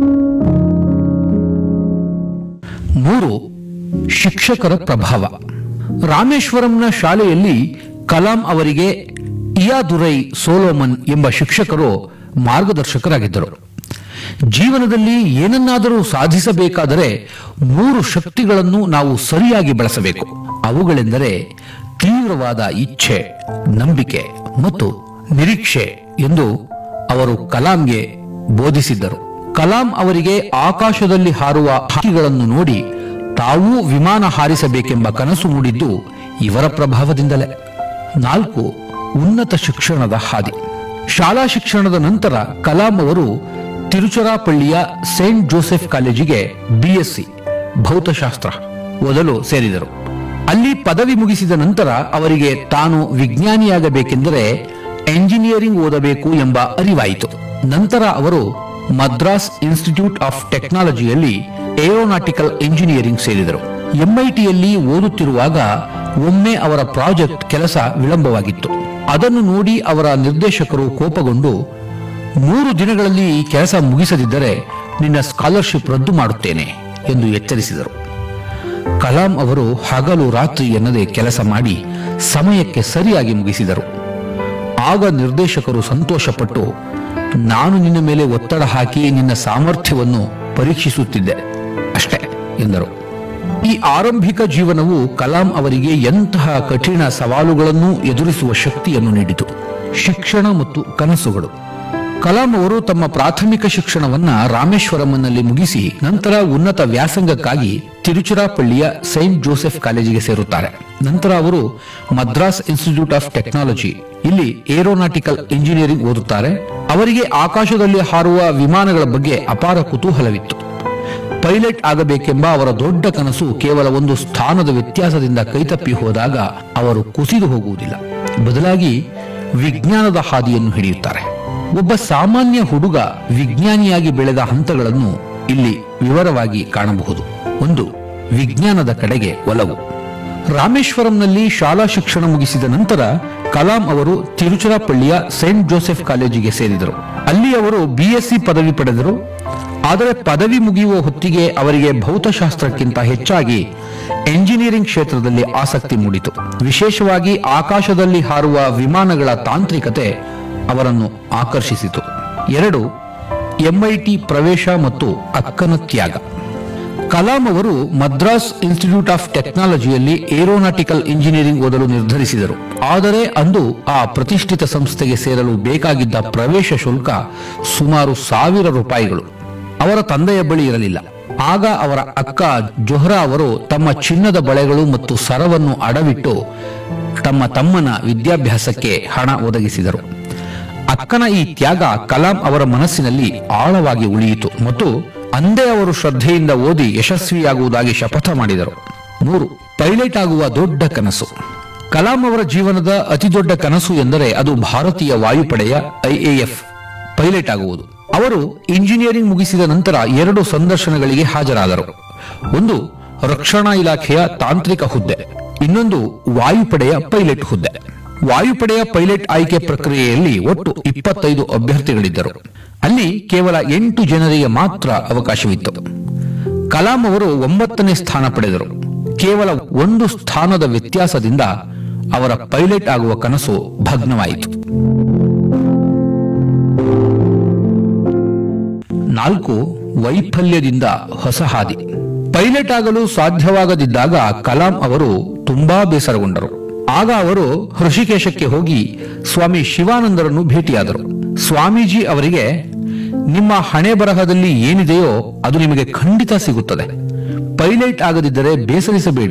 ಮೂರು ಶಿಕ್ಷಕರ ಪ್ರಭಾವ ರಾಮೇಶ್ವರಂನ ಶಾಲೆಯಲ್ಲಿ ಕಲಾಂ ಅವರಿಗೆ ಇಯಾದುರೈ ಸೋಲೋಮನ್ ಎಂಬ ಶಿಕ್ಷಕರು ಮಾರ್ಗದರ್ಶಕರಾಗಿದ್ದರು ಜೀವನದಲ್ಲಿ ಏನನ್ನಾದರೂ ಸಾಧಿಸಬೇಕಾದರೆ ಮೂರು ಶಕ್ತಿಗಳನ್ನು ನಾವು ಸರಿಯಾಗಿ ಬಳಸಬೇಕು ಅವುಗಳೆಂದರೆ ತೀವ್ರವಾದ ಇಚ್ಛೆ ನಂಬಿಕೆ ಮತ್ತು ನಿರೀಕ್ಷೆ ಎಂದು ಅವರು ಕಲಾಂಗೆ ಬೋಧಿಸಿದ್ದರು ಕಲಾಂ ಅವರಿಗೆ ಆಕಾಶದಲ್ಲಿ ಹಾರುವ ಹಕ್ಕಿಗಳನ್ನು ನೋಡಿ ತಾವೂ ವಿಮಾನ ಹಾರಿಸಬೇಕೆಂಬ ಕನಸು ಮೂಡಿದ್ದು ಇವರ ಪ್ರಭಾವದಿಂದಲೇ ನಾಲ್ಕು ಉನ್ನತ ಶಿಕ್ಷಣದ ಹಾದಿ ಶಾಲಾ ಶಿಕ್ಷಣದ ನಂತರ ಕಲಾಂ ಅವರು ತಿರುಚರಾಪಳ್ಳಿಯ ಸೇಂಟ್ ಜೋಸೆಫ್ ಕಾಲೇಜಿಗೆ ಬಿಎಸ್ಸಿ ಭೌತಶಾಸ್ತ್ರ ಓದಲು ಸೇರಿದರು ಅಲ್ಲಿ ಪದವಿ ಮುಗಿಸಿದ ನಂತರ ಅವರಿಗೆ ತಾನು ವಿಜ್ಞಾನಿಯಾಗಬೇಕೆಂದರೆ ಎಂಜಿನಿಯರಿಂಗ್ ಓದಬೇಕು ಎಂಬ ಅರಿವಾಯಿತು ನಂತರ ಅವರು ಮದ್ರಾಸ್ ಇನ್ಸ್ಟಿಟ್ಯೂಟ್ ಆಫ್ ಟೆಕ್ನಾಲಜಿಯಲ್ಲಿ ಏರೋನಾಟಿಕಲ್ ಇಂಜಿನಿಯರಿಂಗ್ ಸೇರಿದರು ಎಂಐಟಿಯಲ್ಲಿ ಓದುತ್ತಿರುವಾಗ ಒಮ್ಮೆ ಅವರ ಪ್ರಾಜೆಕ್ಟ್ ಕೆಲಸ ವಿಳಂಬವಾಗಿತ್ತು ಅದನ್ನು ನೋಡಿ ಅವರ ನಿರ್ದೇಶಕರು ಕೋಪಗೊಂಡು ಮೂರು ದಿನಗಳಲ್ಲಿ ಈ ಕೆಲಸ ಮುಗಿಸದಿದ್ದರೆ ನಿನ್ನ ಸ್ಕಾಲರ್ಶಿಪ್ ರದ್ದು ಮಾಡುತ್ತೇನೆ ಎಂದು ಎಚ್ಚರಿಸಿದರು ಕಲಾಂ ಅವರು ಹಗಲು ರಾತ್ರಿ ಎನ್ನದೆ ಕೆಲಸ ಮಾಡಿ ಸಮಯಕ್ಕೆ ಸರಿಯಾಗಿ ಮುಗಿಸಿದರು ಆಗ ನಿರ್ದೇಶಕರು ಸಂತೋಷಪಟ್ಟು ನಾನು ನಿನ್ನ ಮೇಲೆ ಒತ್ತಡ ಹಾಕಿ ನಿನ್ನ ಸಾಮರ್ಥ್ಯವನ್ನು ಪರೀಕ್ಷಿಸುತ್ತಿದ್ದೆ ಅಷ್ಟೇ ಎಂದರು ಈ ಆರಂಭಿಕ ಜೀವನವು ಕಲಾಂ ಅವರಿಗೆ ಎಂತಹ ಕಠಿಣ ಸವಾಲುಗಳನ್ನು ಎದುರಿಸುವ ಶಕ್ತಿಯನ್ನು ನೀಡಿತು ಶಿಕ್ಷಣ ಮತ್ತು ಕನಸುಗಳು ಕಲಾಂ ಅವರು ತಮ್ಮ ಪ್ರಾಥಮಿಕ ಶಿಕ್ಷಣವನ್ನ ರಾಮೇಶ್ವರಂನಲ್ಲಿ ಮುಗಿಸಿ ನಂತರ ಉನ್ನತ ವ್ಯಾಸಂಗಕ್ಕಾಗಿ ತಿರುಚಿರಾಪಳ್ಳಿಯ ಸೈಂಟ್ ಜೋಸೆಫ್ ಕಾಲೇಜಿಗೆ ಸೇರುತ್ತಾರೆ ನಂತರ ಅವರು ಮದ್ರಾಸ್ ಇನ್ಸ್ಟಿಟ್ಯೂಟ್ ಆಫ್ ಟೆಕ್ನಾಲಜಿ ಇಲ್ಲಿ ಏರೋನಾಟಿಕಲ್ ಇಂಜಿನಿಯರಿಂಗ್ ಓದುತ್ತಾರೆ ಅವರಿಗೆ ಆಕಾಶದಲ್ಲಿ ಹಾರುವ ವಿಮಾನಗಳ ಬಗ್ಗೆ ಅಪಾರ ಕುತೂಹಲವಿತ್ತು ಪೈಲಟ್ ಆಗಬೇಕೆಂಬ ಅವರ ದೊಡ್ಡ ಕನಸು ಕೇವಲ ಒಂದು ಸ್ಥಾನದ ವ್ಯತ್ಯಾಸದಿಂದ ಕೈತಪ್ಪಿ ಹೋದಾಗ ಅವರು ಕುಸಿದು ಹೋಗುವುದಿಲ್ಲ ಬದಲಾಗಿ ವಿಜ್ಞಾನದ ಹಾದಿಯನ್ನು ಹಿಡಿಯುತ್ತಾರೆ ಒಬ್ಬ ಸಾಮಾನ್ಯ ಹುಡುಗ ವಿಜ್ಞಾನಿಯಾಗಿ ಬೆಳೆದ ಹಂತಗಳನ್ನು ಇಲ್ಲಿ ವಿವರವಾಗಿ ಕಾಣಬಹುದು ಒಂದು ವಿಜ್ಞಾನದ ಕಡೆಗೆ ಒಲವು ರಾಮೇಶ್ವರಂನಲ್ಲಿ ಶಾಲಾ ಶಿಕ್ಷಣ ಮುಗಿಸಿದ ನಂತರ ಕಲಾಂ ಅವರು ತಿರುಚಿರಾಪಳ್ಳಿಯ ಸೈಂಟ್ ಜೋಸೆಫ್ ಕಾಲೇಜಿಗೆ ಸೇರಿದರು ಅಲ್ಲಿ ಅವರು ಬಿಎಸ್ಸಿ ಪದವಿ ಪಡೆದರು ಆದರೆ ಪದವಿ ಮುಗಿಯುವ ಹೊತ್ತಿಗೆ ಅವರಿಗೆ ಭೌತಶಾಸ್ತ್ರಕ್ಕಿಂತ ಹೆಚ್ಚಾಗಿ ಎಂಜಿನಿಯರಿಂಗ್ ಕ್ಷೇತ್ರದಲ್ಲಿ ಆಸಕ್ತಿ ಮೂಡಿತು ವಿಶೇಷವಾಗಿ ಆಕಾಶದಲ್ಲಿ ಹಾರುವ ವಿಮಾನಗಳ ತಾಂತ್ರಿಕತೆ ಅವರನ್ನು ಆಕರ್ಷಿಸಿತು ಎರಡು ಎಂಐಟಿ ಪ್ರವೇಶ ಮತ್ತು ಅಕ್ಕನ ತ್ಯಾಗ ಕಲಾಂ ಅವರು ಮದ್ರಾಸ್ ಇನ್ಸ್ಟಿಟ್ಯೂಟ್ ಆಫ್ ಟೆಕ್ನಾಲಜಿಯಲ್ಲಿ ಏರೋನಾಟಿಕಲ್ ಇಂಜಿನಿಯರಿಂಗ್ ಓದಲು ನಿರ್ಧರಿಸಿದರು ಆದರೆ ಅಂದು ಆ ಪ್ರತಿಷ್ಠಿತ ಸಂಸ್ಥೆಗೆ ಸೇರಲು ಬೇಕಾಗಿದ್ದ ಪ್ರವೇಶ ಶುಲ್ಕ ಸುಮಾರು ಸಾವಿರ ರೂಪಾಯಿಗಳು ಅವರ ತಂದೆಯ ಬಳಿ ಇರಲಿಲ್ಲ ಆಗ ಅವರ ಅಕ್ಕ ಜೊಹ್ರಾ ಅವರು ತಮ್ಮ ಚಿನ್ನದ ಬಳೆಗಳು ಮತ್ತು ಸರವನ್ನು ಅಡವಿಟ್ಟು ತಮ್ಮ ತಮ್ಮನ ವಿದ್ಯಾಭ್ಯಾಸಕ್ಕೆ ಹಣ ಒದಗಿಸಿದರು ಅಕ್ಕನ ಈ ತ್ಯಾಗ ಕಲಾಂ ಅವರ ಮನಸ್ಸಿನಲ್ಲಿ ಆಳವಾಗಿ ಉಳಿಯಿತು ಮತ್ತು ಅಂದೇ ಅವರು ಶ್ರದ್ಧೆಯಿಂದ ಓದಿ ಯಶಸ್ವಿಯಾಗುವುದಾಗಿ ಶಪಥ ಮಾಡಿದರು ಮೂರು ಪೈಲಟ್ ಆಗುವ ದೊಡ್ಡ ಕನಸು ಕಲಾಂ ಅವರ ಜೀವನದ ಅತಿದೊಡ್ಡ ಕನಸು ಎಂದರೆ ಅದು ಭಾರತೀಯ ವಾಯುಪಡೆಯ ಐಎಎಫ್ ಪೈಲಟ್ ಆಗುವುದು ಅವರು ಇಂಜಿನಿಯರಿಂಗ್ ಮುಗಿಸಿದ ನಂತರ ಎರಡು ಸಂದರ್ಶನಗಳಿಗೆ ಹಾಜರಾದರು ಒಂದು ರಕ್ಷಣಾ ಇಲಾಖೆಯ ತಾಂತ್ರಿಕ ಹುದ್ದೆ ಇನ್ನೊಂದು ವಾಯುಪಡೆಯ ಪೈಲಟ್ ಹುದ್ದೆ ವಾಯುಪಡೆಯ ಪೈಲಟ್ ಆಯ್ಕೆ ಪ್ರಕ್ರಿಯೆಯಲ್ಲಿ ಒಟ್ಟು ಇಪ್ಪತ್ತೈದು ಅಭ್ಯರ್ಥಿಗಳಿದ್ದರು ಅಲ್ಲಿ ಕೇವಲ ಎಂಟು ಜನರಿಗೆ ಮಾತ್ರ ಅವಕಾಶವಿತ್ತು ಕಲಾಂ ಅವರು ಒಂಬತ್ತನೇ ಸ್ಥಾನ ಪಡೆದರು ಕೇವಲ ಒಂದು ಸ್ಥಾನದ ವ್ಯತ್ಯಾಸದಿಂದ ಅವರ ಪೈಲಟ್ ಆಗುವ ಕನಸು ಭಗ್ನವಾಯಿತು ನಾಲ್ಕು ವೈಫಲ್ಯದಿಂದ ಹೊಸ ಹಾದಿ ಪೈಲಟ್ ಆಗಲು ಸಾಧ್ಯವಾಗದಿದ್ದಾಗ ಕಲಾಂ ಅವರು ತುಂಬಾ ಬೇಸರಗೊಂಡರು ಆಗ ಅವರು ಹೃಷಿಕೇಶಕ್ಕೆ ಹೋಗಿ ಸ್ವಾಮಿ ಶಿವಾನಂದರನ್ನು ಭೇಟಿಯಾದರು ಸ್ವಾಮೀಜಿ ಅವರಿಗೆ ನಿಮ್ಮ ಹಣೆ ಬರಹದಲ್ಲಿ ಏನಿದೆಯೋ ಅದು ನಿಮಗೆ ಖಂಡಿತ ಸಿಗುತ್ತದೆ ಪೈಲಟ್ ಆಗದಿದ್ದರೆ ಬೇಸರಿಸಬೇಡಿ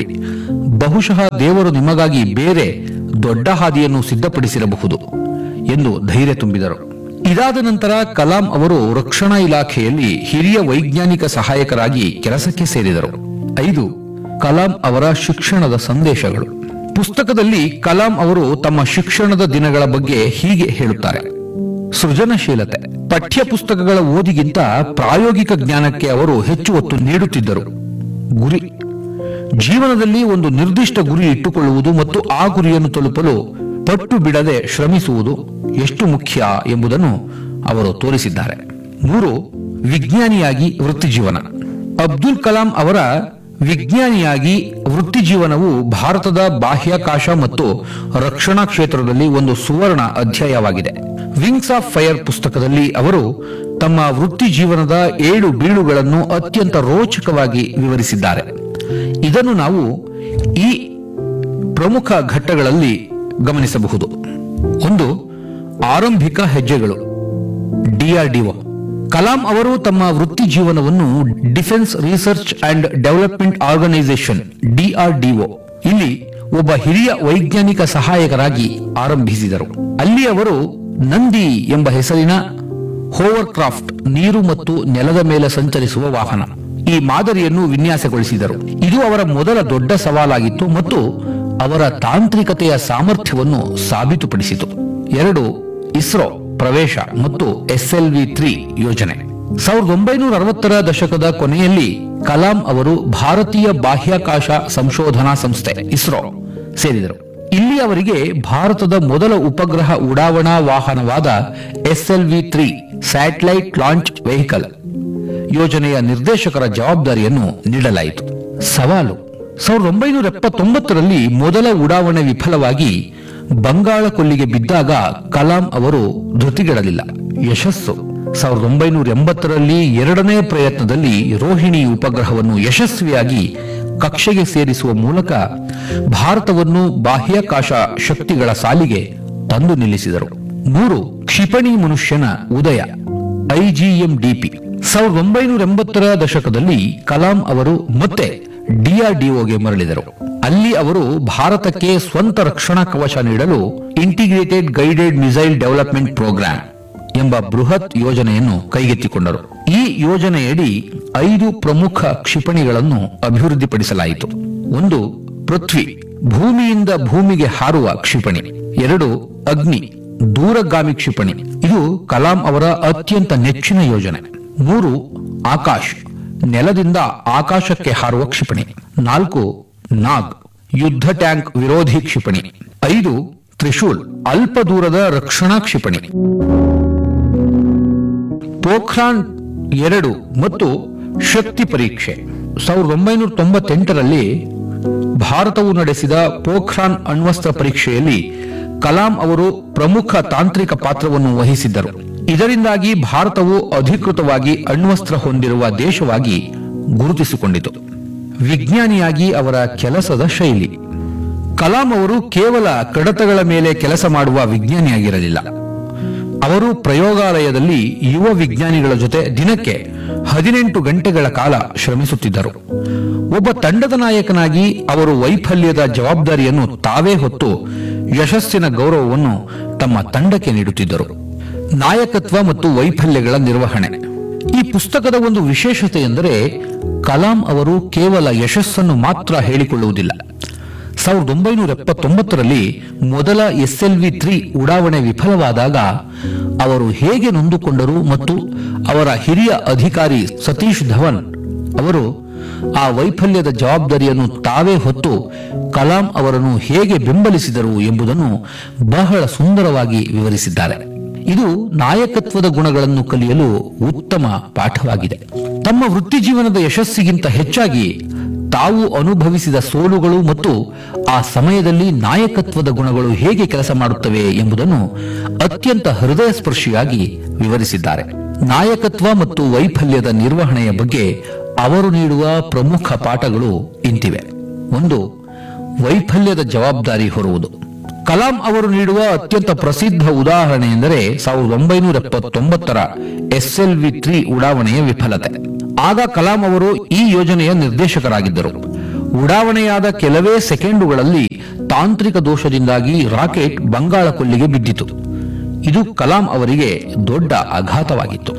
ಬಹುಶಃ ದೇವರು ನಿಮಗಾಗಿ ಬೇರೆ ದೊಡ್ಡ ಹಾದಿಯನ್ನು ಸಿದ್ಧಪಡಿಸಿರಬಹುದು ಎಂದು ಧೈರ್ಯ ತುಂಬಿದರು ಇದಾದ ನಂತರ ಕಲಾಂ ಅವರು ರಕ್ಷಣಾ ಇಲಾಖೆಯಲ್ಲಿ ಹಿರಿಯ ವೈಜ್ಞಾನಿಕ ಸಹಾಯಕರಾಗಿ ಕೆಲಸಕ್ಕೆ ಸೇರಿದರು ಐದು ಕಲಾಂ ಅವರ ಶಿಕ್ಷಣದ ಸಂದೇಶಗಳು ಪುಸ್ತಕದಲ್ಲಿ ಕಲಾಂ ಅವರು ತಮ್ಮ ಶಿಕ್ಷಣದ ದಿನಗಳ ಬಗ್ಗೆ ಹೀಗೆ ಹೇಳುತ್ತಾರೆ ಸೃಜನಶೀಲತೆ ಪಠ್ಯ ಪುಸ್ತಕಗಳ ಓದಿಗಿಂತ ಪ್ರಾಯೋಗಿಕ ಜ್ಞಾನಕ್ಕೆ ಅವರು ಹೆಚ್ಚು ಒತ್ತು ನೀಡುತ್ತಿದ್ದರು ಗುರಿ ಜೀವನದಲ್ಲಿ ಒಂದು ನಿರ್ದಿಷ್ಟ ಗುರಿ ಇಟ್ಟುಕೊಳ್ಳುವುದು ಮತ್ತು ಆ ಗುರಿಯನ್ನು ತಲುಪಲು ಪಟ್ಟು ಬಿಡದೆ ಶ್ರಮಿಸುವುದು ಎಷ್ಟು ಮುಖ್ಯ ಎಂಬುದನ್ನು ಅವರು ತೋರಿಸಿದ್ದಾರೆ ಮೂರು ವಿಜ್ಞಾನಿಯಾಗಿ ವೃತ್ತಿ ಜೀವನ ಅಬ್ದುಲ್ ಕಲಾಂ ಅವರ ವಿಜ್ಞಾನಿಯಾಗಿ ವೃತ್ತಿ ಜೀವನವು ಭಾರತದ ಬಾಹ್ಯಾಕಾಶ ಮತ್ತು ರಕ್ಷಣಾ ಕ್ಷೇತ್ರದಲ್ಲಿ ಒಂದು ಸುವರ್ಣ ಅಧ್ಯಾಯವಾಗಿದೆ ವಿಂಗ್ಸ್ ಆಫ್ ಫೈರ್ ಪುಸ್ತಕದಲ್ಲಿ ಅವರು ತಮ್ಮ ವೃತ್ತಿ ಜೀವನದ ಏಳು ಬೀಳುಗಳನ್ನು ಅತ್ಯಂತ ರೋಚಕವಾಗಿ ವಿವರಿಸಿದ್ದಾರೆ ಇದನ್ನು ನಾವು ಈ ಪ್ರಮುಖ ಘಟ್ಟಗಳಲ್ಲಿ ಗಮನಿಸಬಹುದು ಒಂದು ಆರಂಭಿಕ ಹೆಜ್ಜೆಗಳು ಡಿಆರ್ಡಿಒ ಕಲಾಂ ಅವರು ತಮ್ಮ ವೃತ್ತಿ ಜೀವನವನ್ನು Defence Research and Development Organisation DRDO ಇಲ್ಲಿ ಒಬ್ಬ ಹಿರಿಯ ವೈಜ್ಞಾನಿಕ ಸಹಾಯಕರಾಗಿ ಆರಂಭಿಸಿದರು ಅಲ್ಲಿ ಅವರು ನಂದಿ ಎಂಬ ಹೆಸರಿನ ಹೋವರ್ ಕ್ರಾಫ್ಟ್ ನೀರು ಮತ್ತು ನೆಲದ ಮೇಲೆ ಸಂಚರಿಸುವ ವಾಹನ ಈ ಮಾದರಿಯನ್ನು ವಿನ್ಯಾಸಗೊಳಿಸಿದರು ಇದು ಅವರ ಮೊದಲ ದೊಡ್ಡ ಸವಾಲಾಗಿತ್ತು ಮತ್ತು ಅವರ ತಾಂತ್ರಿಕತೆಯ ಸಾಮರ್ಥ್ಯವನ್ನು ಸಾಬೀತುಪಡಿಸಿತು ಎರಡು ಇಸ್ರೋ ಪ್ರವೇಶ ಮತ್ತು ಎಸ್ಎಲ್ವಿ ತ್ರೀ ಯೋಜನೆ ಸಾವಿರದ ಒಂಬೈನೂರ ಅರವತ್ತರ ದಶಕದ ಕೊನೆಯಲ್ಲಿ ಕಲಾಂ ಅವರು ಭಾರತೀಯ ಬಾಹ್ಯಾಕಾಶ ಸಂಶೋಧನಾ ಸಂಸ್ಥೆ ಇಸ್ರೋ ಸೇರಿದರು ಇಲ್ಲಿ ಅವರಿಗೆ ಭಾರತದ ಮೊದಲ ಉಪಗ್ರಹ ಉಡಾವಣಾ ವಾಹನವಾದ SLV three satellite launch vehicle ಯೋಜನೆಯ ನಿರ್ದೇಶಕರ ಜವಾಬ್ದಾರಿಯನ್ನು ನೀಡಲಾಯಿತು ಸವಾಲು ಸಾವಿರದ ಒಂಬೈನೂರ ಎಪ್ಪತ್ತೊಂಬತ್ತರಲ್ಲಿ ಮೊದಲ ಉಡಾವಣೆ ವಿಫಲವಾಗಿ ಬಂಗಾಳ ಕೊಲ್ಲಿಗೆ ಬಿದ್ದಾಗ ಕಲಾಂ ಅವರು ಧೃತಿಗೆಡಲಿಲ್ಲ ಯಶಸ್ಸು ಸಾವಿರದ ಒಂಬೈನೂರ ಎಂಬತ್ತರಲ್ಲಿ ಎರಡನೇ ಪ್ರಯತ್ನದಲ್ಲಿ ರೋಹಿಣಿ ಉಪಗ್ರಹವನ್ನು ಯಶಸ್ವಿಯಾಗಿ ಕಕ್ಷೆಗೆ ಸೇರಿಸುವ ಮೂಲಕ ಭಾರತವನ್ನು ಬಾಹ್ಯಾಕಾಶ ಶಕ್ತಿಗಳ ಸಾಲಿಗೆ ತಂದು ನಿಲ್ಲಿಸಿದರು ಮೂರು ಕ್ಷಿಪಣಿ ಮನುಷ್ಯನ ಉದಯ ಐಜಿಎಂಡಿಪಿ ಸಾವಿರದ ಒಂಬೈನೂರ ಎಂಬತ್ತರ ದಶಕದಲ್ಲಿ ಕಲಾಂ ಅವರು ಮತ್ತೆ ಡಿಆರ್ಡಿಒಗೆ ಮರಳಿದರು ಅಲ್ಲಿ ಅವರು ಭಾರತಕ್ಕೆ ಸ್ವಂತ ರಕ್ಷಣಾ ಕವಚ ನೀಡಲು integrated guided missile development programme ಎಂಬ ಬೃಹತ್ ಯೋಜನೆಯನ್ನು ಕೈಗೆತ್ತಿಕೊಂಡರು ಈ ಯೋಜನೆಯಡಿ ಐದು ಪ್ರಮುಖ ಕ್ಷಿಪಣಿಗಳನ್ನು ಅಭಿವೃದ್ಧಿಪಡಿಸಲಾಯಿತು ಒಂದು ಪೃಥ್ವಿ ಭೂಮಿಯಿಂದ ಭೂಮಿಗೆ ಹಾರುವ ಕ್ಷಿಪಣಿ ಎರಡು ಅಗ್ನಿ ದೂರಗಾಮಿ ಕ್ಷಿಪಣಿ ಇದು ಕಲಾಂ ಅವರ ಅತ್ಯಂತ ನೆಚ್ಚಿನ ಯೋಜನೆ ಮೂರು ಆಕಾಶ್ ನೆಲದಿಂದ ಆಕಾಶಕ್ಕೆ ಹಾರುವ ಕ್ಷಿಪಣಿ ನಾಲ್ಕು ನಾಗ್ ಯುದ್ಧ ಟ್ಯಾಂಕ್ ವಿರೋಧಿ ಕ್ಷಿಪಣಿ ಐದು ತ್ರಿಶೂಲ್ ಅಲ್ಪ ದೂರದ ರಕ್ಷಣಾ ಕ್ಷಿಪಣಿ ಪೋಖ್ರಾನ್ ಎರಡು ಮತ್ತು ಶಕ್ತಿ ಪರೀಕ್ಷೆ ಸಾವಿರದ ಒಂಬೈನೂರ ತೊಂಬತ್ತೆಂಟರಲ್ಲಿ ಭಾರತವು ನಡೆಸಿದ ಪೋಖ್ರಾನ್ ಅಣ್ವಸ್ತ್ರ ಪರೀಕ್ಷೆಯಲ್ಲಿ ಕಲಾಂ ಅವರು ಪ್ರಮುಖ ತಾಂತ್ರಿಕ ಪಾತ್ರವನ್ನು ವಹಿಸಿದ್ದರು ಇದರಿಂದಾಗಿ ಭಾರತವು ಅಧಿಕೃತವಾಗಿ ಅಣ್ವಸ್ತ್ರ ಹೊಂದಿರುವ ದೇಶವಾಗಿ ಗುರುತಿಸಿಕೊಂಡಿತು ವಿಜ್ಞಾನಿಯಾಗಿ ಅವರ ಕೆಲಸದ ಶೈಲಿ ಕಲಾಂ ಅವರು ಕೇವಲ ಕಡತಗಳ ಮೇಲೆ ಕೆಲಸ ಮಾಡುವ ವಿಜ್ಞಾನಿಯಾಗಿರಲಿಲ್ಲ ಅವರು ಪ್ರಯೋಗಾಲಯದಲ್ಲಿ ಯುವ ವಿಜ್ಞಾನಿಗಳ ಜೊತೆ ದಿನಕ್ಕೆ ಹದಿನೆಂಟು ಗಂಟೆಗಳ ಕಾಲ ಶ್ರಮಿಸುತ್ತಿದ್ದರು ಒಬ್ಬ ತಂಡದ ನಾಯಕನಾಗಿ ಅವರು ವೈಫಲ್ಯದ ಜವಾಬ್ದಾರಿಯನ್ನು ತಾವೇ ಹೊತ್ತು ಯಶಸ್ಸಿನ ಗೌರವವನ್ನು ತಮ್ಮ ತಂಡಕ್ಕೆ ನೀಡುತ್ತಿದ್ದರು ನಾಯಕತ್ವ ಮತ್ತು ವೈಫಲ್ಯಗಳ ನಿರ್ವಹಣೆ ಈ ಪುಸ್ತಕದ ಒಂದು ವಿಶೇಷತೆ ಎಂದರೆ ಕಲಾಂ ಅವರು ಕೇವಲ ಯಶಸ್ಸನ್ನು ಮಾತ್ರ ಹೇಳಿಕೊಳ್ಳುವುದಿಲ್ಲ ಸಾವಿರದ ಒಂಬೈನೂರ ಎಪ್ಪತ್ತೊಂಬತ್ತರಲ್ಲಿ ಮೊದಲ ಎಸ್ಎಲ್ವಿ ತ್ರೀ ಉಡಾವಣೆ ವಿಫಲವಾದಾಗ ಅವರು ಹೇಗೆ ನೊಂದುಕೊಂಡರು ಮತ್ತು ಅವರ ಹಿರಿಯ ಅಧಿಕಾರಿ ಸತೀಶ್ ಧವನ್ ಅವರು ಆ ವೈಫಲ್ಯದ ಜವಾಬ್ದಾರಿಯನ್ನು ತಾವೇ ಹೊತ್ತು ಕಲಾಂ ಅವರನ್ನು ಹೇಗೆ ಬೆಂಬಲಿಸಿದರು ಎಂಬುದನ್ನು ಬಹಳ ಸುಂದರವಾಗಿ ವಿವರಿಸಿದ್ದಾರೆ ಇದು ನಾಯಕತ್ವದ ಗುಣಗಳನ್ನು ಕಲಿಯಲು ಉತ್ತಮ ಪಾಠವಾಗಿದೆ ತಮ್ಮ ವೃತ್ತಿ ಜೀವನದ ಯಶಸ್ಸಿಗಿಂತ ಹೆಚ್ಚಾಗಿ ತಾವು ಅನುಭವಿಸಿದ ಸೋಲುಗಳು ಮತ್ತು ಆ ಸಮಯದಲ್ಲಿ ನಾಯಕತ್ವದ ಗುಣಗಳು ಹೇಗೆ ಕೆಲಸ ಮಾಡುತ್ತವೆ ಎಂಬುದನ್ನು ಅತ್ಯಂತ ಹೃದಯ ಸ್ಪರ್ಶಿಯಾಗಿ ವಿವರಿಸಿದ್ದಾರೆ ನಾಯಕತ್ವ ಮತ್ತು ವೈಫಲ್ಯದ ನಿರ್ವಹಣೆಯ ಬಗ್ಗೆ ಅವರು ನೀಡುವ ಪ್ರಮುಖ ಪಾಠಗಳು ಇಂತಿವೆ ಒಂದು ವೈಫಲ್ಯದ ಜವಾಬ್ದಾರಿ ಹೊರುವುದು ಕಲಾಂ ಅವರು ನೀಡುವ ಅತ್ಯಂತ ಪ್ರಸಿದ್ಧ ಉದಾಹರಣೆ ಎಂದರೆ ಸಾವಿರದ ಒಂಬೈನೂರ ಎಪ್ಪತ್ತೊಂಬತ್ತರ ಎಸ್ಎಲ್ವಿ ತ್ರೀ ಉಡಾವಣೆಯ ವಿಫಲತೆ ಆಗ ಕಲಾಂ ಅವರು ಈ ಯೋಜನೆಯ ನಿರ್ದೇಶಕರಾಗಿದ್ದರು ಉಡಾವಣೆಯಾದ ಕೆಲವೇ ಸೆಕೆಂಡುಗಳಲ್ಲಿ ತಾಂತ್ರಿಕ ದೋಷದಿಂದಾಗಿ ರಾಕೆಟ್ ಬಂಗಾಳ ಕೊಲ್ಲಿಗೆ ಬಿದ್ದಿತು ಇದು ಕಲಾಂ ಅವರಿಗೆ ದೊಡ್ಡ ಆಘಾತವಾಗಿತ್ತು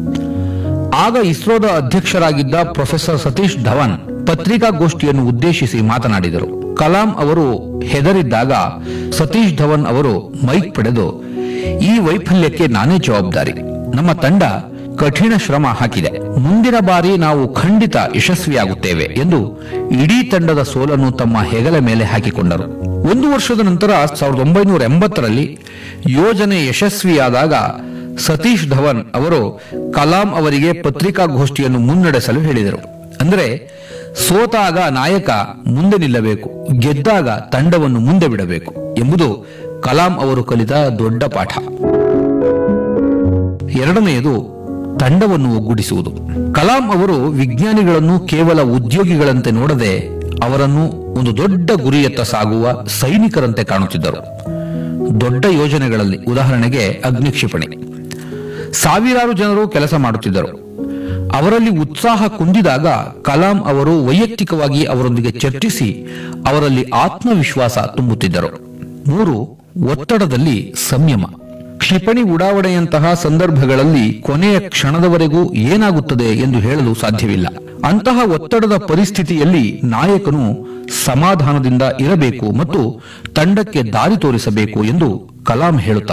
ಆಗ ಇಸ್ರೋದ ಅಧ್ಯಕ್ಷರಾಗಿದ್ದ ಪ್ರೊಫೆಸರ್ ಸತೀಶ್ ಧವನ್ ಪತ್ರಿಕಾಗೋಷ್ಠಿಯನ್ನು ಉದ್ದೇಶಿಸಿ ಮಾತನಾಡಿದರು ಕಲಾಂ ಅವರು ಹೆದರಿದ್ದಾಗ ಸತೀಶ್ ಧವನ್ ಅವರು ಮೈಕ್ ಪಡೆದು ಈ ವೈಫಲ್ಯಕ್ಕೆ ನಾನೇ ಜವಾಬ್ದಾರಿ ನಮ್ಮ ತಂಡ ಕಠಿಣ ಶ್ರಮ ಹಾಕಿದೆ ಮುಂದಿನ ಬಾರಿ ನಾವು ಖಂಡಿತ ಯಶಸ್ವಿಯಾಗುತ್ತೇವೆ ಎಂದು ಇಡೀ ತಂಡದ ಸೋಲನ್ನು ತಮ್ಮ ಹೆಗಲ ಮೇಲೆ ಹಾಕಿಕೊಂಡರು ಒಂದು ವರ್ಷದ ನಂತರ ಸಾವಿರದ ಒಂಬೈನೂರ ಎಂಬತ್ತರಲ್ಲಿ ಯೋಜನೆ ಯಶಸ್ವಿಯಾದಾಗ ಸತೀಶ್ ಧವನ್ ಅವರು ಕಲಾಂ ಅವರಿಗೆ ಪತ್ರಿಕಾಗೋಷ್ಠಿಯನ್ನು ಮುನ್ನಡೆಸಲು ಹೇಳಿದರು ಅಂದರೆ ಸೋತಾಗ ನಾಯಕ ಮುಂದೆ ನಿಲ್ಲಬೇಕು ಗೆದ್ದಾಗ ತಂಡವನ್ನು ಮುಂದೆ ಬಿಡಬೇಕು ಎಂಬುದು ಕಲಾಂ ಅವರು ಕಲಿತ ದೊಡ್ಡ ಪಾಠ ಎರಡನೆಯದು ತಂಡವನ್ನು ಒಗ್ಗೂಡಿಸುವುದು ಕಲಾಂ ಅವರು ವಿಜ್ಞಾನಿಗಳನ್ನು ಕೇವಲ ಉದ್ಯೋಗಿಗಳಂತೆ ನೋಡದೆ ಅವರನ್ನು ಒಂದು ದೊಡ್ಡ ಗುರಿಯತ್ತ ಸಾಗುವ ಸೈನಿಕರಂತೆ ಕಾಣುತ್ತಿದ್ದರು ದೊಡ್ಡ ಯೋಜನೆಗಳಲ್ಲಿ ಉದಾಹರಣೆಗೆ ಅಗ್ನಿಕ್ಷಿಪಣಿ ಸಾವಿರಾರು ಜನರು ಕೆಲಸ ಮಾಡುತ್ತಿದ್ದರು ಅವರಲ್ಲಿ ಉತ್ಸಾಹ ಕುಂದಿದಾಗ ಕಲಾಂ ಅವರು ವೈಯಕ್ತಿಕವಾಗಿ ಅವರೊಂದಿಗೆ ಚರ್ಚಿಸಿ ಅವರಲ್ಲಿ ಆತ್ಮವಿಶ್ವಾಸ ತುಂಬುತ್ತಿದ್ದರು ಮೂರು ಒತ್ತಡದಲ್ಲಿ ಸಂಯಮ ಕ್ಷಿಪಣಿ ಉಡಾವಣೆಯಂತಹ ಸಂದರ್ಭಗಳಲ್ಲಿ ಕೊನೆಯ ಕ್ಷಣದವರೆಗೂ ಏನಾಗುತ್ತದೆ ಎಂದು ಹೇಳಲು ಸಾಧ್ಯವಿಲ್ಲ ಅಂತಹ ಒತ್ತಡದ ಪರಿಸ್ಥಿತಿಯಲ್ಲಿ ನಾಯಕನು ಸಮಾಧಾನದಿಂದ ಇರಬೇಕು ಮತ್ತು ತಂಡಕ್ಕೆ ದಾರಿ ತೋರಿಸಬೇಕು ಎಂದು ಕಲಾಂ ಹೇಳುತ್ತಾರೆ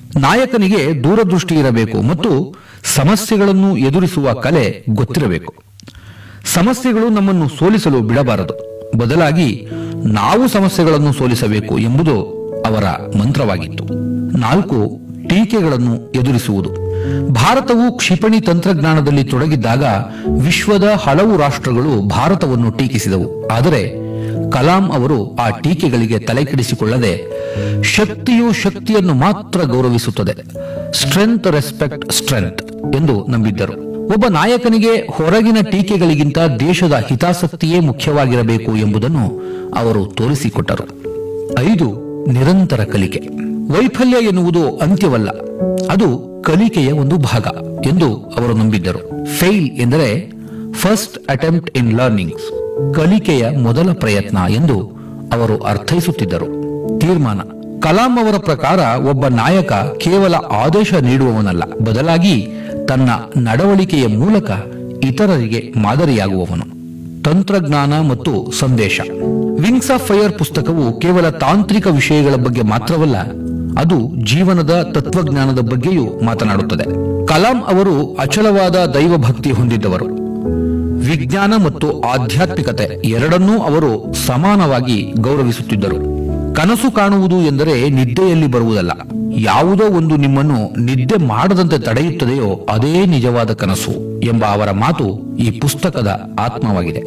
ನಾಯಕನಿಗೆ ದೂರದೃಷ್ಟಿ ಇರಬೇಕು ಮತ್ತು ಸಮಸ್ಯೆಗಳನ್ನು ಎದುರಿಸುವ ಕಲೆ ಗೊತ್ತಿರಬೇಕು ಸಮಸ್ಯೆಗಳು ನಮ್ಮನ್ನು ಸೋಲಿಸಲು ಬಿಡಬಾರದು ಬದಲಾಗಿ ನಾವು ಸಮಸ್ಯೆಗಳನ್ನು ಸೋಲಿಸಬೇಕು ಎಂಬುದು ಅವರ ಮಂತ್ರವಾಗಿತ್ತು ನಾಲ್ಕು ಟೀಕೆಗಳನ್ನು ಎದುರಿಸುವುದು ಭಾರತವು ಕ್ಷಿಪಣಿ ತಂತ್ರಜ್ಞಾನದಲ್ಲಿ ತೊಡಗಿದ್ದಾಗ ವಿಶ್ವದ ಹಲವು ರಾಷ್ಟ್ರಗಳು ಭಾರತವನ್ನು ಟೀಕಿಸಿದವು ಆದರೆ ಕಲಾಂ ಅವರು ಆ ಟೀಕೆಗಳಿಗೆ ತಲೆಕೆಡಿಸಿಕೊಳ್ಳದೆ ಶಕ್ತಿಯು ಶಕ್ತಿಯನ್ನು ಮಾತ್ರ ಗೌರವಿಸುತ್ತದೆ ಸ್ಟ್ರೆಂತ್ ರೆಸ್ಪೆಕ್ಟ್ ಸ್ಟ್ರೆಂತ್ ಎಂದು ನಂಬಿದ್ದರು ಒಬ್ಬ ನಾಯಕನಿಗೆ ಹೊರಗಿನ ಟೀಕೆಗಳಿಗಿಂತ ದೇಶದ ಹಿತಾಸಕ್ತಿಯೇ ಮುಖ್ಯವಾಗಿರಬೇಕು ಎಂಬುದನ್ನು ಅವರು ತೋರಿಸಿಕೊಟ್ಟರು ಐದು ನಿರಂತರ ಕಲಿಕೆ ವೈಫಲ್ಯ ಎನ್ನುವುದು ಅಂತ್ಯವಲ್ಲ ಅದು ಕಲಿಕೆಯ ಒಂದು ಭಾಗ ಎಂದು ಅವರು ನಂಬಿದ್ದರು ಫೇಲ್ ಎಂದರೆ ಫಸ್ಟ್ ಅಟೆಂಪ್ಟ್ ಇನ್ ಲರ್ನಿಂಗ್ಸ್ ಕಲಿಕೆಯ ಮೊದಲ ಪ್ರಯತ್ನ ಎಂದು ಅವರು ಅರ್ಥೈಸುತ್ತಿದ್ದರು ತೀರ್ಮಾನ ಕಲಾಂ ಅವರ ಪ್ರಕಾರ ಒಬ್ಬ ನಾಯಕ ಕೇವಲ ಆದೇಶ ನೀಡುವವನಲ್ಲ ಬದಲಾಗಿ ತನ್ನ ನಡವಳಿಕೆಯ ಮೂಲಕ ಇತರರಿಗೆ ಮಾದರಿಯಾಗುವವನು ತಂತ್ರಜ್ಞಾನ ಮತ್ತು ಸಂದೇಶ ವಿಂಗ್ಸ್ ಆಫ್ ಫೈರ್ ಪುಸ್ತಕವು ಕೇವಲ ತಾಂತ್ರಿಕ ವಿಷಯಗಳ ಬಗ್ಗೆ ಮಾತ್ರವಲ್ಲ ಅದು ಜೀವನದ ತತ್ವಜ್ಞಾನದ ಬಗ್ಗೆಯೂ ಮಾತನಾಡುತ್ತದೆ ಕಲಾಂ ಅವರು ಅಚಲವಾದ ದೈವ ಭಕ್ತಿ ಹೊಂದಿದ್ದವರು ವಿಜ್ಞಾನ ಮತ್ತು ಆಧ್ಯಾತ್ಮಿಕತೆ ಎರಡನ್ನೂ ಅವರು ಸಮಾನವಾಗಿ ಗೌರವಿಸುತ್ತಿದ್ದರು ಕನಸು ಕಾಣುವುದು ಎಂದರೆ ನಿದ್ದೆಯಲ್ಲಿ ಬರುವುದಲ್ಲ ಯಾವುದೋ ಒಂದು ನಿಮ್ಮನ್ನು ನಿದ್ದೆ ಮಾಡದಂತೆ ತಡೆಯುತ್ತದೆಯೋ ಅದೇ ನಿಜವಾದ ಕನಸು ಎಂಬ ಅವರ ಮಾತು ಈ ಪುಸ್ತಕದ ಆತ್ಮವಾಗಿದೆ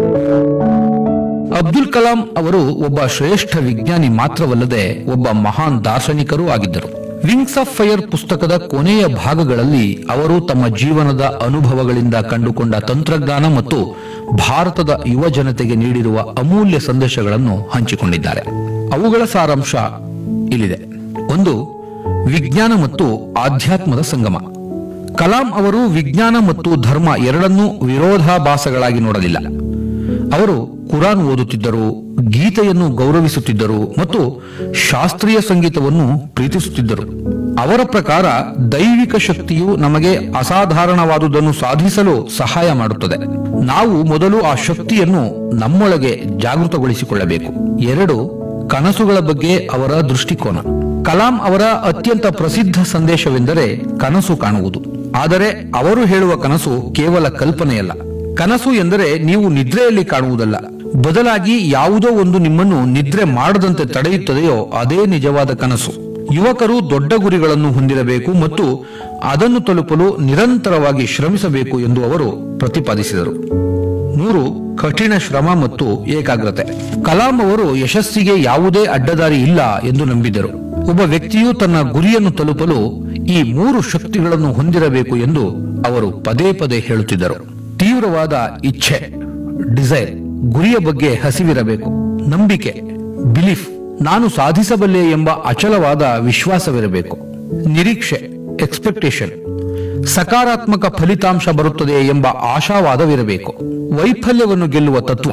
ಅಬ್ದುಲ್ ಕಲಾಂ ಅವರು ಒಬ್ಬ ಶ್ರೇಷ್ಠ ವಿಜ್ಞಾನಿ ಮಾತ್ರವಲ್ಲದೆ ಒಬ್ಬ ಮಹಾನ್ ದಾರ್ಶನಿಕರೂ ಆಗಿದ್ದರು ವಿಂಗ್ಸ್ ಆಫ್ ಫೈರ್ ಪುಸ್ತಕದ ಕೊನೆಯ ಭಾಗಗಳಲ್ಲಿ ಅವರು ತಮ್ಮ ಜೀವನದ ಅನುಭವಗಳಿಂದ ಕಂಡುಕೊಂಡ ತಂತ್ರಜ್ಞಾನ ಮತ್ತು ಭಾರತದ ಯುವ ಜನತೆಗೆ ನೀಡಿರುವ ಅಮೂಲ್ಯ ಸಂದೇಶಗಳನ್ನು ಹಂಚಿಕೊಂಡಿದ್ದಾರೆ ಅವುಗಳ ಸಾರಾಂಶ ಇಲ್ಲಿದೆ ಒಂದು ವಿಜ್ಞಾನ ಮತ್ತು ಆಧ್ಯಾತ್ಮದ ಸಂಗಮ ಕಲಾಂ ಅವರು ವಿಜ್ಞಾನ ಮತ್ತು ಧರ್ಮ ಎರಡನ್ನೂ ವಿರೋಧಾಭಾಸಗಳಾಗಿ ನೋಡಲಿಲ್ಲ ಅವರು ಕುರಾನ್ ಓದುತ್ತಿದ್ದರು ಗೀತೆಯನ್ನು ಗೌರವಿಸುತ್ತಿದ್ದರು ಮತ್ತು ಶಾಸ್ತ್ರೀಯ ಸಂಗೀತವನ್ನು ಪ್ರೀತಿಸುತ್ತಿದ್ದರು ಅವರ ಪ್ರಕಾರ ದೈವಿಕ ಶಕ್ತಿಯು ನಮಗೆ ಅಸಾಧಾರಣವಾದುದನ್ನು ಸಾಧಿಸಲು ಸಹಾಯ ಮಾಡುತ್ತದೆ ನಾವು ಮೊದಲು ಆ ಶಕ್ತಿಯನ್ನು ನಮ್ಮೊಳಗೆ ಜಾಗೃತಗೊಳಿಸಿಕೊಳ್ಳಬೇಕು ಎರಡು ಕನಸುಗಳ ಬಗ್ಗೆ ಅವರ ದೃಷ್ಟಿಕೋನ ಕಲಾಂ ಅವರ ಅತ್ಯಂತ ಪ್ರಸಿದ್ಧ ಸಂದೇಶವೆಂದರೆ ಕನಸು ಕಾಣುವುದು ಆದರೆ ಅವರು ಹೇಳುವ ಕನಸು ಕೇವಲ ಕಲ್ಪನೆಯಲ್ಲ ಕನಸು ಎಂದರೆ ನೀವು ನಿದ್ರೆಯಲ್ಲಿ ಕಾಣುವುದಲ್ಲ ಬದಲಾಗಿ ಯಾವುದೋ ಒಂದು ನಿಮ್ಮನ್ನು ನಿದ್ರೆ ಮಾಡದಂತೆ ತಡೆಯುತ್ತದೆಯೋ ಅದೇ ನಿಜವಾದ ಕನಸು ಯುವಕರು ದೊಡ್ಡ ಗುರಿಗಳನ್ನು ಹೊಂದಿರಬೇಕು ಮತ್ತು ಅದನ್ನು ತಲುಪಲು ನಿರಂತರವಾಗಿ ಶ್ರಮಿಸಬೇಕು ಎಂದು ಅವರು ಪ್ರತಿಪಾದಿಸಿದರು ಮೂರು ಕಠಿಣ ಶ್ರಮ ಮತ್ತು ಏಕಾಗ್ರತೆ ಕಲಾಂ ಅವರು ಯಶಸ್ಸಿಗೆ ಯಾವುದೇ ಅಡ್ಡದಾರಿ ಇಲ್ಲ ಎಂದು ನಂಬಿದ್ದರು ಒಬ್ಬ ವ್ಯಕ್ತಿಯು ತನ್ನ ಗುರಿಯನ್ನು ತಲುಪಲು ಈ ಮೂರು ಶಕ್ತಿಗಳನ್ನು ಹೊಂದಿರಬೇಕು ಎಂದು ಅವರು ಪದೇ ಪದೇ ಹೇಳುತ್ತಿದ್ದರು ತೀವ್ರವಾದ ಇಚ್ಛೆ ಡಿಸೈರ್ ಗುರಿಯ ಬಗ್ಗೆ ಹಸಿವಿರಬೇಕು ನಂಬಿಕೆ ಬಿಲೀಫ್ ನಾನು ಸಾಧಿಸಬಲ್ಲೆ ಎಂಬ ಅಚಲವಾದ ವಿಶ್ವಾಸವಿರಬೇಕು ನಿರೀಕ್ಷೆ ಎಕ್ಸ್ಪೆಕ್ಟೇಷನ್ ಸಕಾರಾತ್ಮಕ ಫಲಿತಾಂಶ ಬರುತ್ತದೆ ಎಂಬ ಆಶಾವಾದವಿರಬೇಕು ವೈಫಲ್ಯವನ್ನು ಗೆಲ್ಲುವ ತತ್ವ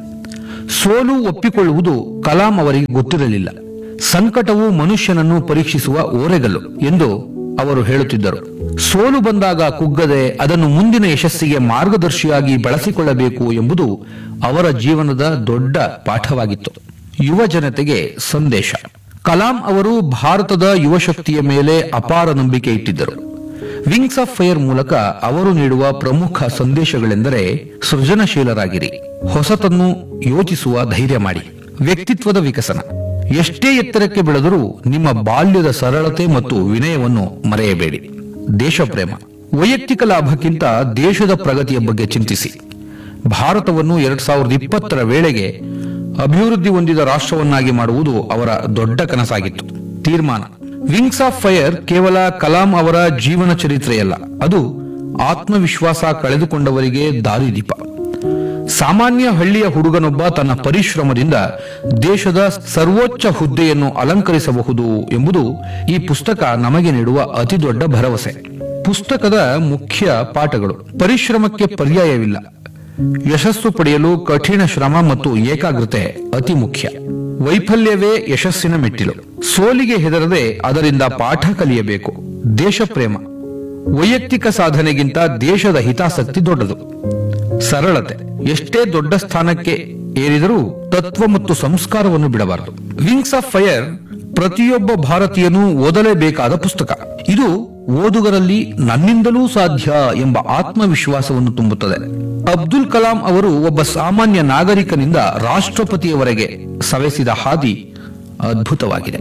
ಸೋಲು ಒಪ್ಪಿಕೊಳ್ಳುವುದು ಕಲಾಂ ಅವರಿಗೆ ಗೊತ್ತಿರಲಿಲ್ಲ ಸಂಕಟವು ಮನುಷ್ಯನನ್ನು ಪರೀಕ್ಷಿಸುವ ಓರೆಗಲ್ಲು ಎಂದು ಅವರು ಹೇಳುತ್ತಿದ್ದರು ಸೋಲು ಬಂದಾಗ ಕುಗ್ಗದೆ ಅದನ್ನು ಮುಂದಿನ ಯಶಸ್ಸಿಗೆ ಮಾರ್ಗದರ್ಶಿಯಾಗಿ ಬಳಸಿಕೊಳ್ಳಬೇಕು ಎಂಬುದು ಅವರ ಜೀವನದ ದೊಡ್ಡ ಪಾಠವಾಗಿತ್ತು ಯುವ ಜನತೆಗೆ ಸಂದೇಶ ಕಲಾಂ ಅವರು ಭಾರತದ ಯುವ ಶಕ್ತಿಯ ಮೇಲೆ ಅಪಾರ ನಂಬಿಕೆ ಇಟ್ಟಿದ್ದರು ವಿಂಗ್ಸ್ ಆಫ್ ಫೈರ್ ಮೂಲಕ ಅವರು ನೀಡುವ ಪ್ರಮುಖ ಸಂದೇಶಗಳೆಂದರೆ ಸೃಜನಶೀಲರಾಗಿರಿ ಹೊಸತನ್ನು ಯೋಚಿಸುವ ಧೈರ್ಯ ಮಾಡಿ ವ್ಯಕ್ತಿತ್ವದ ವಿಕಸನ ಎಷ್ಟೇ ಎತ್ತರಕ್ಕೆ ಬೆಳೆದರೂ ನಿಮ್ಮ ಬಾಲ್ಯದ ಸರಳತೆ ಮತ್ತು ವಿನಯವನ್ನು ಮರೆಯಬೇಡಿ ದೇಶಪ್ರೇಮ ವೈಯಕ್ತಿಕ ಲಾಭಕ್ಕಿಂತ ದೇಶದ ಪ್ರಗತಿಯ ಬಗ್ಗೆ ಚಿಂತಿಸಿ ಭಾರತವನ್ನು ಎರಡ್ ಸಾವಿರದ ಇಪ್ಪತ್ತರ ವೇಳೆಗೆ ಅಭಿವೃದ್ಧಿ ಹೊಂದಿದ ರಾಷ್ಟ್ರವನ್ನಾಗಿ ಮಾಡುವುದು ಅವರ ದೊಡ್ಡ ಕನಸಾಗಿತ್ತು ತೀರ್ಮಾನ ವಿಂಗ್ಸ್ ಆಫ್ ಫೈರ್ ಕೇವಲ ಕಲಾಂ ಅವರ ಜೀವನ ಚರಿತ್ರೆಯಲ್ಲ ಅದು ಆತ್ಮವಿಶ್ವಾಸ ಕಳೆದುಕೊಂಡವರಿಗೆ ದಾರಿದೀಪ ಸಾಮಾನ್ಯ ಹಳ್ಳಿಯ ಹುಡುಗನೊಬ್ಬ ತನ್ನ ಪರಿಶ್ರಮದಿಂದ ದೇಶದ ಸರ್ವೋಚ್ಚ ಹುದ್ದೆಯನ್ನು ಅಲಂಕರಿಸಬಹುದು ಎಂಬುದು ಈ ಪುಸ್ತಕ ನಮಗೆ ನೀಡುವ ಅತಿದೊಡ್ಡ ಭರವಸೆ ಪುಸ್ತಕದ ಮುಖ್ಯ ಪಾಠಗಳು ಪರಿಶ್ರಮಕ್ಕೆ ಪರ್ಯಾಯವಿಲ್ಲ ಯಶಸ್ಸು ಪಡೆಯಲು ಕಠಿಣ ಶ್ರಮ ಮತ್ತು ಏಕಾಗ್ರತೆ ಅತಿ ಮುಖ್ಯ ವೈಫಲ್ಯವೇ ಯಶಸ್ಸಿನ ಮೆಟ್ಟಿಲು ಸೋಲಿಗೆ ಹೆದರದೆ ಅದರಿಂದ ಪಾಠ ಕಲಿಯಬೇಕು ದೇಶಪ್ರೇಮ ವೈಯಕ್ತಿಕ ಸಾಧನೆಗಿಂತ ದೇಶದ ಹಿತಾಸಕ್ತಿ ದೊಡ್ಡದು ಸರಳತೆ ಎಷ್ಟೇ ದೊಡ್ಡ ಸ್ಥಾನಕ್ಕೆ ಏರಿದರೂ ತತ್ವ ಮತ್ತು ಸಂಸ್ಕಾರವನ್ನು ಬಿಡಬಾರದು ವಿಂಗ್ಸ್ ಆಫ್ ಫೈರ್ ಪ್ರತಿಯೊಬ್ಬ ಭಾರತೀಯನೂ ಓದಲೇಬೇಕಾದ ಪುಸ್ತಕ ಇದು ಓದುಗರಲ್ಲಿ ನನ್ನಿಂದಲೂ ಸಾಧ್ಯ ಎಂಬ ಆತ್ಮವಿಶ್ವಾಸವನ್ನು ತುಂಬುತ್ತದೆ ಅಬ್ದುಲ್ ಕಲಾಂ ಅವರು ಒಬ್ಬ ಸಾಮಾನ್ಯ ನಾಗರಿಕನಿಂದ ರಾಷ್ಟ್ರಪತಿಯವರೆಗೆ ಸವೆಸಿದ ಹಾದಿ ಅದ್ಭುತವಾಗಿದೆ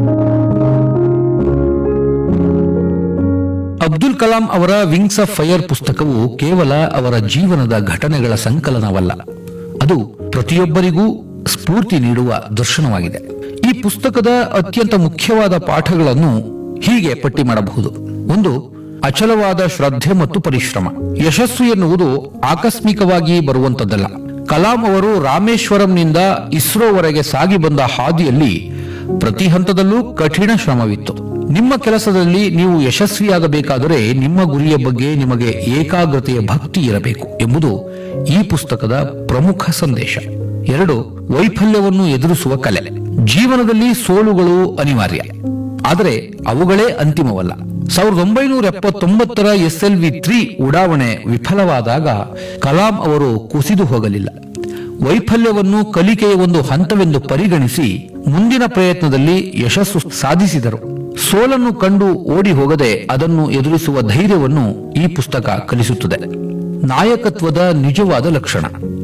ಅಬ್ದುಲ್ ಕಲಾಂ ಅವರ ವಿಂಗ್ಸ್ ಆಫ್ ಫೈರ್ ಪುಸ್ತಕವು ಕೇವಲ ಅವರ ಜೀವನದ ಘಟನೆಗಳ ಸಂಕಲನವಲ್ಲ ಅದು ಪ್ರತಿಯೊಬ್ಬರಿಗೂ ಸ್ಫೂರ್ತಿ ನೀಡುವ ದರ್ಶನವಾಗಿದೆ ಈ ಪುಸ್ತಕದ ಅತ್ಯಂತ ಮುಖ್ಯವಾದ ಪಾಠಗಳನ್ನು ಹೀಗೆ ಪಟ್ಟಿ ಮಾಡಬಹುದು ಒಂದು ಅಚಲವಾದ ಶ್ರದ್ಧೆ ಮತ್ತು ಪರಿಶ್ರಮ ಯಶಸ್ಸು ಎನ್ನುವುದು ಆಕಸ್ಮಿಕವಾಗಿ ಬರುವಂತದ್ದಲ್ಲ ಕಲಾಂ ಅವರು ರಾಮೇಶ್ವರಂನಿಂದ ಇಸ್ರೋವರೆಗೆ ಸಾಗಿ ಬಂದ ಹಾದಿಯಲ್ಲಿ ಪ್ರತಿ ಹಂತದಲ್ಲೂ ಕಠಿಣ ಶ್ರಮವಿತ್ತು ನಿಮ್ಮ ಕೆಲಸದಲ್ಲಿ ನೀವು ಯಶಸ್ವಿಯಾಗಬೇಕಾದರೆ ನಿಮ್ಮ ಗುರಿಯ ಬಗ್ಗೆ ನಿಮಗೆ ಏಕಾಗ್ರತೆಯ ಭಕ್ತಿ ಇರಬೇಕು ಎಂಬುದು ಈ ಪುಸ್ತಕದ ಪ್ರಮುಖ ಸಂದೇಶ ಎರಡು ವೈಫಲ್ಯವನ್ನು ಎದುರಿಸುವ ಕಲೆ ಜೀವನದಲ್ಲಿ ಸೋಲುಗಳು ಅನಿವಾರ್ಯ ಆದರೆ ಅವುಗಳೇ ಅಂತಿಮವಲ್ಲ ಸಾವಿರದ ಒಂಬೈನೂರ ಎಪ್ಪತ್ತೊಂಬತ್ತರ ಎಸ್ ಎಲ್ ವಿ ತ್ರೀ ಉಡಾವಣೆ ವಿಫಲವಾದಾಗ ಕಲಾಂ ಅವರು ಕುಸಿದು ಹೋಗಲಿಲ್ಲ ವೈಫಲ್ಯವನ್ನು ಕಲಿಕೆಯ ಒಂದು ಹಂತವೆಂದು ಪರಿಗಣಿಸಿ ಮುಂದಿನ ಪ್ರಯತ್ನದಲ್ಲಿ ಯಶಸ್ಸು ಸಾಧಿಸಿದರು ಸೋಲನ್ನು ಕಂಡು ಓಡಿ ಹೋಗದೆ ಅದನ್ನು ಎದುರಿಸುವ ಧೈರ್ಯವನ್ನು ಈ ಪುಸ್ತಕ ಕಲಿಸುತ್ತದೆ ನಾಯಕತ್ವದ ನಿಜವಾದ ಲಕ್ಷಣ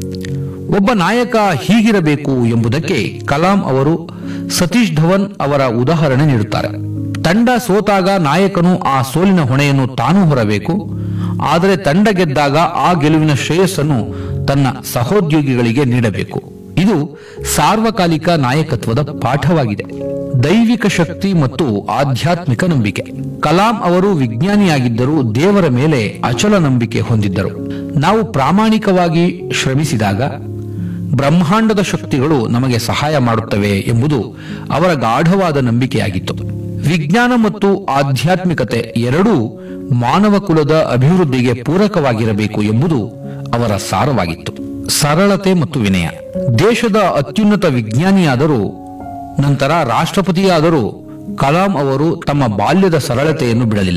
ಒಬ್ಬ ನಾಯಕ ಹೀಗಿರಬೇಕು ಎಂಬುದಕ್ಕೆ ಕಲಾಂ ಅವರು ಸತೀಶ್ ಧವನ್ ಅವರ ಉದಾಹರಣೆ ನೀಡುತ್ತಾರೆ ತಂಡ ಸೋತಾಗ ನಾಯಕನು ಆ ಸೋಲಿನ ಹೊಣೆಯನ್ನು ತಾನು ಹೊರಬೇಕು ಆದರೆ ತಂಡ ಗೆದ್ದಾಗ ಆ ಗೆಲುವಿನ ಶ್ರೇಯಸ್ಸನ್ನು ತನ್ನ ಸಹೋದ್ಯೋಗಿಗಳಿಗೆ ನೀಡಬೇಕು ಇದು ಸಾರ್ವಕಾಲಿಕ ನಾಯಕತ್ವದ ಪಾಠವಾಗಿದೆ ದೈವಿಕ ಶಕ್ತಿ ಮತ್ತು ಆಧ್ಯಾತ್ಮಿಕ ನಂಬಿಕೆ ಕಲಾಂ ಅವರು ವಿಜ್ಞಾನಿಯಾಗಿದ್ದರೂ ದೇವರ ಮೇಲೆ ಅಚಲ ನಂಬಿಕೆ ಹೊಂದಿದ್ದರು ನಾವು ಪ್ರಾಮಾಣಿಕವಾಗಿ ಶ್ರಮಿಸಿದಾಗ ಬ್ರಹ್ಮಾಂಡದ ಶಕ್ತಿಗಳು ನಮಗೆ ಸಹಾಯ ಮಾಡುತ್ತವೆ ಎಂಬುದು ಅವರ ಗಾಢವಾದ ನಂಬಿಕೆಯಾಗಿತ್ತು ವಿಜ್ಞಾನ ಮತ್ತು ಆಧ್ಯಾತ್ಮಿಕತೆ ಎರಡೂ ಮಾನವ ಕುಲದ ಅಭಿವೃದ್ಧಿಗೆ ಪೂರಕವಾಗಿರಬೇಕು ಎಂಬುದು ಅವರ ಸಾರವಾಗಿತ್ತು ಸರಳತೆ ಮತ್ತು ವಿನಯ ದೇಶದ ಅತ್ಯುನ್ನತ ವಿಜ್ಞಾನಿಯಾದರೂ ನಂತರ ರಾಷ್ಟ್ರಪತಿಯಾದರೂ ಕಲಾಂ ಅವರು ತಮ್ಮ ಬಾಲ್ಯದ ಸರಳತೆಯನ್ನು ಬಿಡಲಿಲ್ಲ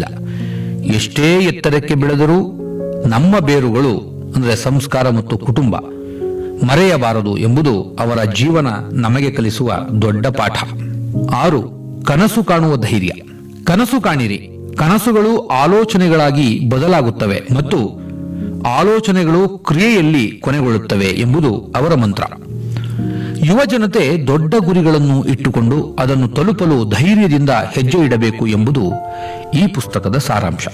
ಎಷ್ಟೇ ಎತ್ತರಕ್ಕೆ ಬೆಳೆದರೂ ನಮ್ಮ ಬೇರುಗಳು ಅಂದರೆ ಸಂಸ್ಕಾರ ಮತ್ತು ಕುಟುಂಬ ಮರೆಯಬಾರದು ಎಂಬುದು ಅವರ ಜೀವನ ನಮಗೆ ಕಲಿಸುವ ದೊಡ್ಡ ಪಾಠ ಆರು ಕನಸು ಕಾಣುವ ಧೈರ್ಯ ಕನಸು ಕಾಣಿರಿ ಕನಸುಗಳು ಆಲೋಚನೆಗಳಾಗಿ ಬದಲಾಗುತ್ತವೆ ಮತ್ತು ಆಲೋಚನೆಗಳು ಕ್ರಿಯೆಯಲ್ಲಿ ಕೊನೆಗೊಳ್ಳುತ್ತವೆ ಎಂಬುದು ಅವರ ಮಂತ್ರ ಯುವ ಜನತೆ ದೊಡ್ಡ ಗುರಿಗಳನ್ನು ಇಟ್ಟುಕೊಂಡು ಅದನ್ನು ತಲುಪಲು ಧೈರ್ಯದಿಂದ ಹೆಜ್ಜೆ ಇಡಬೇಕು ಎಂಬುದು ಈ ಪುಸ್ತಕದ ಸಾರಾಂಶ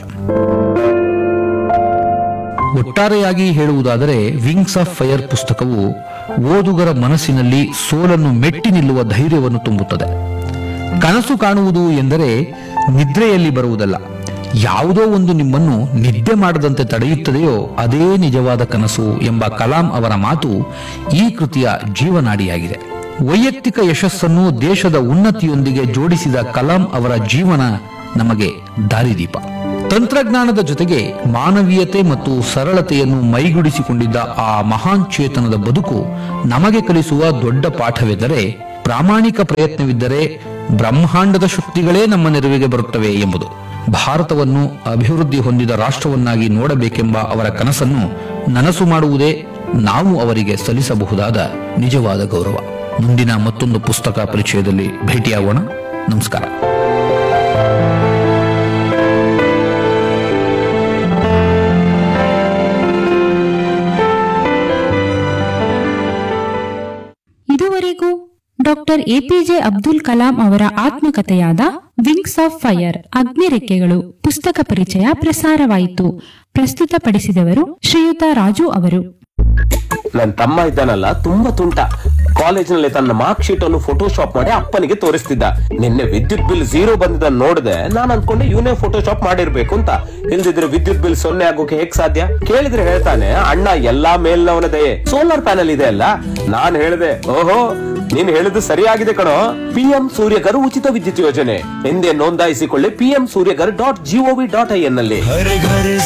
ಒಟ್ಟಾರೆಯಾಗಿ ಹೇಳುವುದಾದರೆ ವಿಂಗ್ಸ್ ಆಫ್ ಫೈರ್ ಪುಸ್ತಕವು ಓದುಗರ ಮನಸ್ಸಿನಲ್ಲಿ ಸೋಲನ್ನು ಮೆಟ್ಟಿ ನಿಲ್ಲುವ ಧೈರ್ಯವನ್ನು ತುಂಬುತ್ತದೆ ಕನಸು ಕಾಣುವುದು ಎಂದರೆ ನಿದ್ರೆಯಲ್ಲಿ ಬರುವುದಲ್ಲ ಯಾವುದೋ ಒಂದು ನಿಮ್ಮನ್ನು ನಿದ್ದೆ ಮಾಡದಂತೆ ತಡೆಯುತ್ತದೆಯೋ ಅದೇ ನಿಜವಾದ ಕನಸು ಎಂಬ ಕಲಾಂ ಅವರ ಮಾತು ಈ ಕೃತಿಯ ಜೀವನಾಡಿಯಾಗಿದೆ ವೈಯಕ್ತಿಕ ಯಶಸ್ಸನ್ನು ದೇಶದ ಉನ್ನತಿಯೊಂದಿಗೆ ಜೋಡಿಸಿದ ಕಲಾಂ ಅವರ ಜೀವನ ನಮಗೆ ದಾರಿದೀಪ ತಂತ್ರಜ್ಞಾನದ ಜೊತೆಗೆ ಮಾನವೀಯತೆ ಮತ್ತು ಸರಳತೆಯನ್ನು ಮೈಗೂಡಿಸಿಕೊಂಡಿದ್ದ ಆ ಮಹಾನ್ ಚೇತನದ ಬದುಕು ನಮಗೆ ಕಲಿಸುವ ದೊಡ್ಡ ಪಾಠವೆಂದರೆ ಪ್ರಾಮಾಣಿಕ ಪ್ರಯತ್ನವಿದ್ದರೆ ಬ್ರಹ್ಮಾಂಡದ ಶಕ್ತಿಗಳೇ ನಮ್ಮ ನೆರವಿಗೆ ಬರುತ್ತವೆ ಎಂಬುದು ಭಾರತವನ್ನು ಅಭಿವೃದ್ಧಿ ಹೊಂದಿದ ರಾಷ್ಟ್ರವನ್ನಾಗಿ ನೋಡಬೇಕೆಂಬ ಅವರ ಕನಸನ್ನು ನನಸು ಮಾಡುವುದೇ ನಾವು ಅವರಿಗೆ ಸಲ್ಲಿಸಬಹುದಾದ ನಿಜವಾದ ಗೌರವ ಮುಂದಿನ ಮತ್ತೊಂದು ಪುಸ್ತಕ ಪರಿಚಯದಲ್ಲಿ ಭೇಟಿಯಾಗೋಣ ನಮಸ್ಕಾರ ಇದುವರೆಗೂ ಡಾಕ್ಟರ್ ಎಪಿಜೆ ಅಬ್ದುಲ್ ಕಲಾಂ ಅವರ ಆತ್ಮಕಥೆಯಾದ ವಿಂಗ್ಸ್ ಆಫ್ ಫೈರ್ ಅಗ್ನಿರೆಕ್ಕೆಗಳು ಪುಸ್ತಕ ಪರಿಚಯ ಪ್ರಸಾರವಾಯಿತು ಪ್ರಸ್ತುತಪಡಿಸಿದವರು ಶ್ರೀಯುತ ರಾಜು ಅವರು ನನ್ ತಮ್ಮ ಇದ್ದಾನಲ್ಲ ತುಂಬಾ ತುಂಟ ಕಾಲೇಜಿನಲ್ಲಿ ತನ್ನ ಮಾರ್ಕ್ ಶೀಟ್ ಅನ್ನು ಫೋಟೋಶಾಪ್ ಮಾಡಿ ಅಪ್ಪನಿಗೆ ತೋರಿಸ್ತಿದ್ದ ನಿನ್ನೆ ವಿದ್ಯುತ್ ಬಿಲ್ ಝೀರೋ ಬಂದಿದ್ದ ನೋಡಿದೆ ನಾನ್ ಅನ್ಕೊಂಡೆ ಇವನೇ ಫೋಟೋಶಾಪ್ ಮಾಡಿರ್ಬೇಕು ಅಂತ ಇಲ್ದಿದ್ರೆ ವಿದ್ಯುತ್ ಬಿಲ್ ಸೊನ್ನೆ ಆಗೋಕೆ ಹೇಗ್ ಸಾಧ್ಯ ಕೇಳಿದ್ರೆ ಹೇಳ್ತಾನೆ ಅಣ್ಣ ಎಲ್ಲಾ ಮೇಲ್ನವನ ದಯೆ ಸೋಲಾರ್ ಪ್ಯಾನಲ್ ಇದೆ ಅಲ್ಲ ನಾನ್ ಹೇಳ್ದೆ ಓಹೋ ನೀನ್ ಹೇಳಿದ್ದು ಸರಿಯಾಗಿದೆ ಕಣೋ ಪಿಎಂ ಸೂರ್ಯಗರ್ ಉಚಿತ ವಿದ್ಯುತ್ ಯೋಜನೆ ಎಂದೇ ನೋಂದಾಯಿಸಿಕೊಳ್ಳಿ PM Suryaghar dot GOV dot I N ನಲ್ಲಿ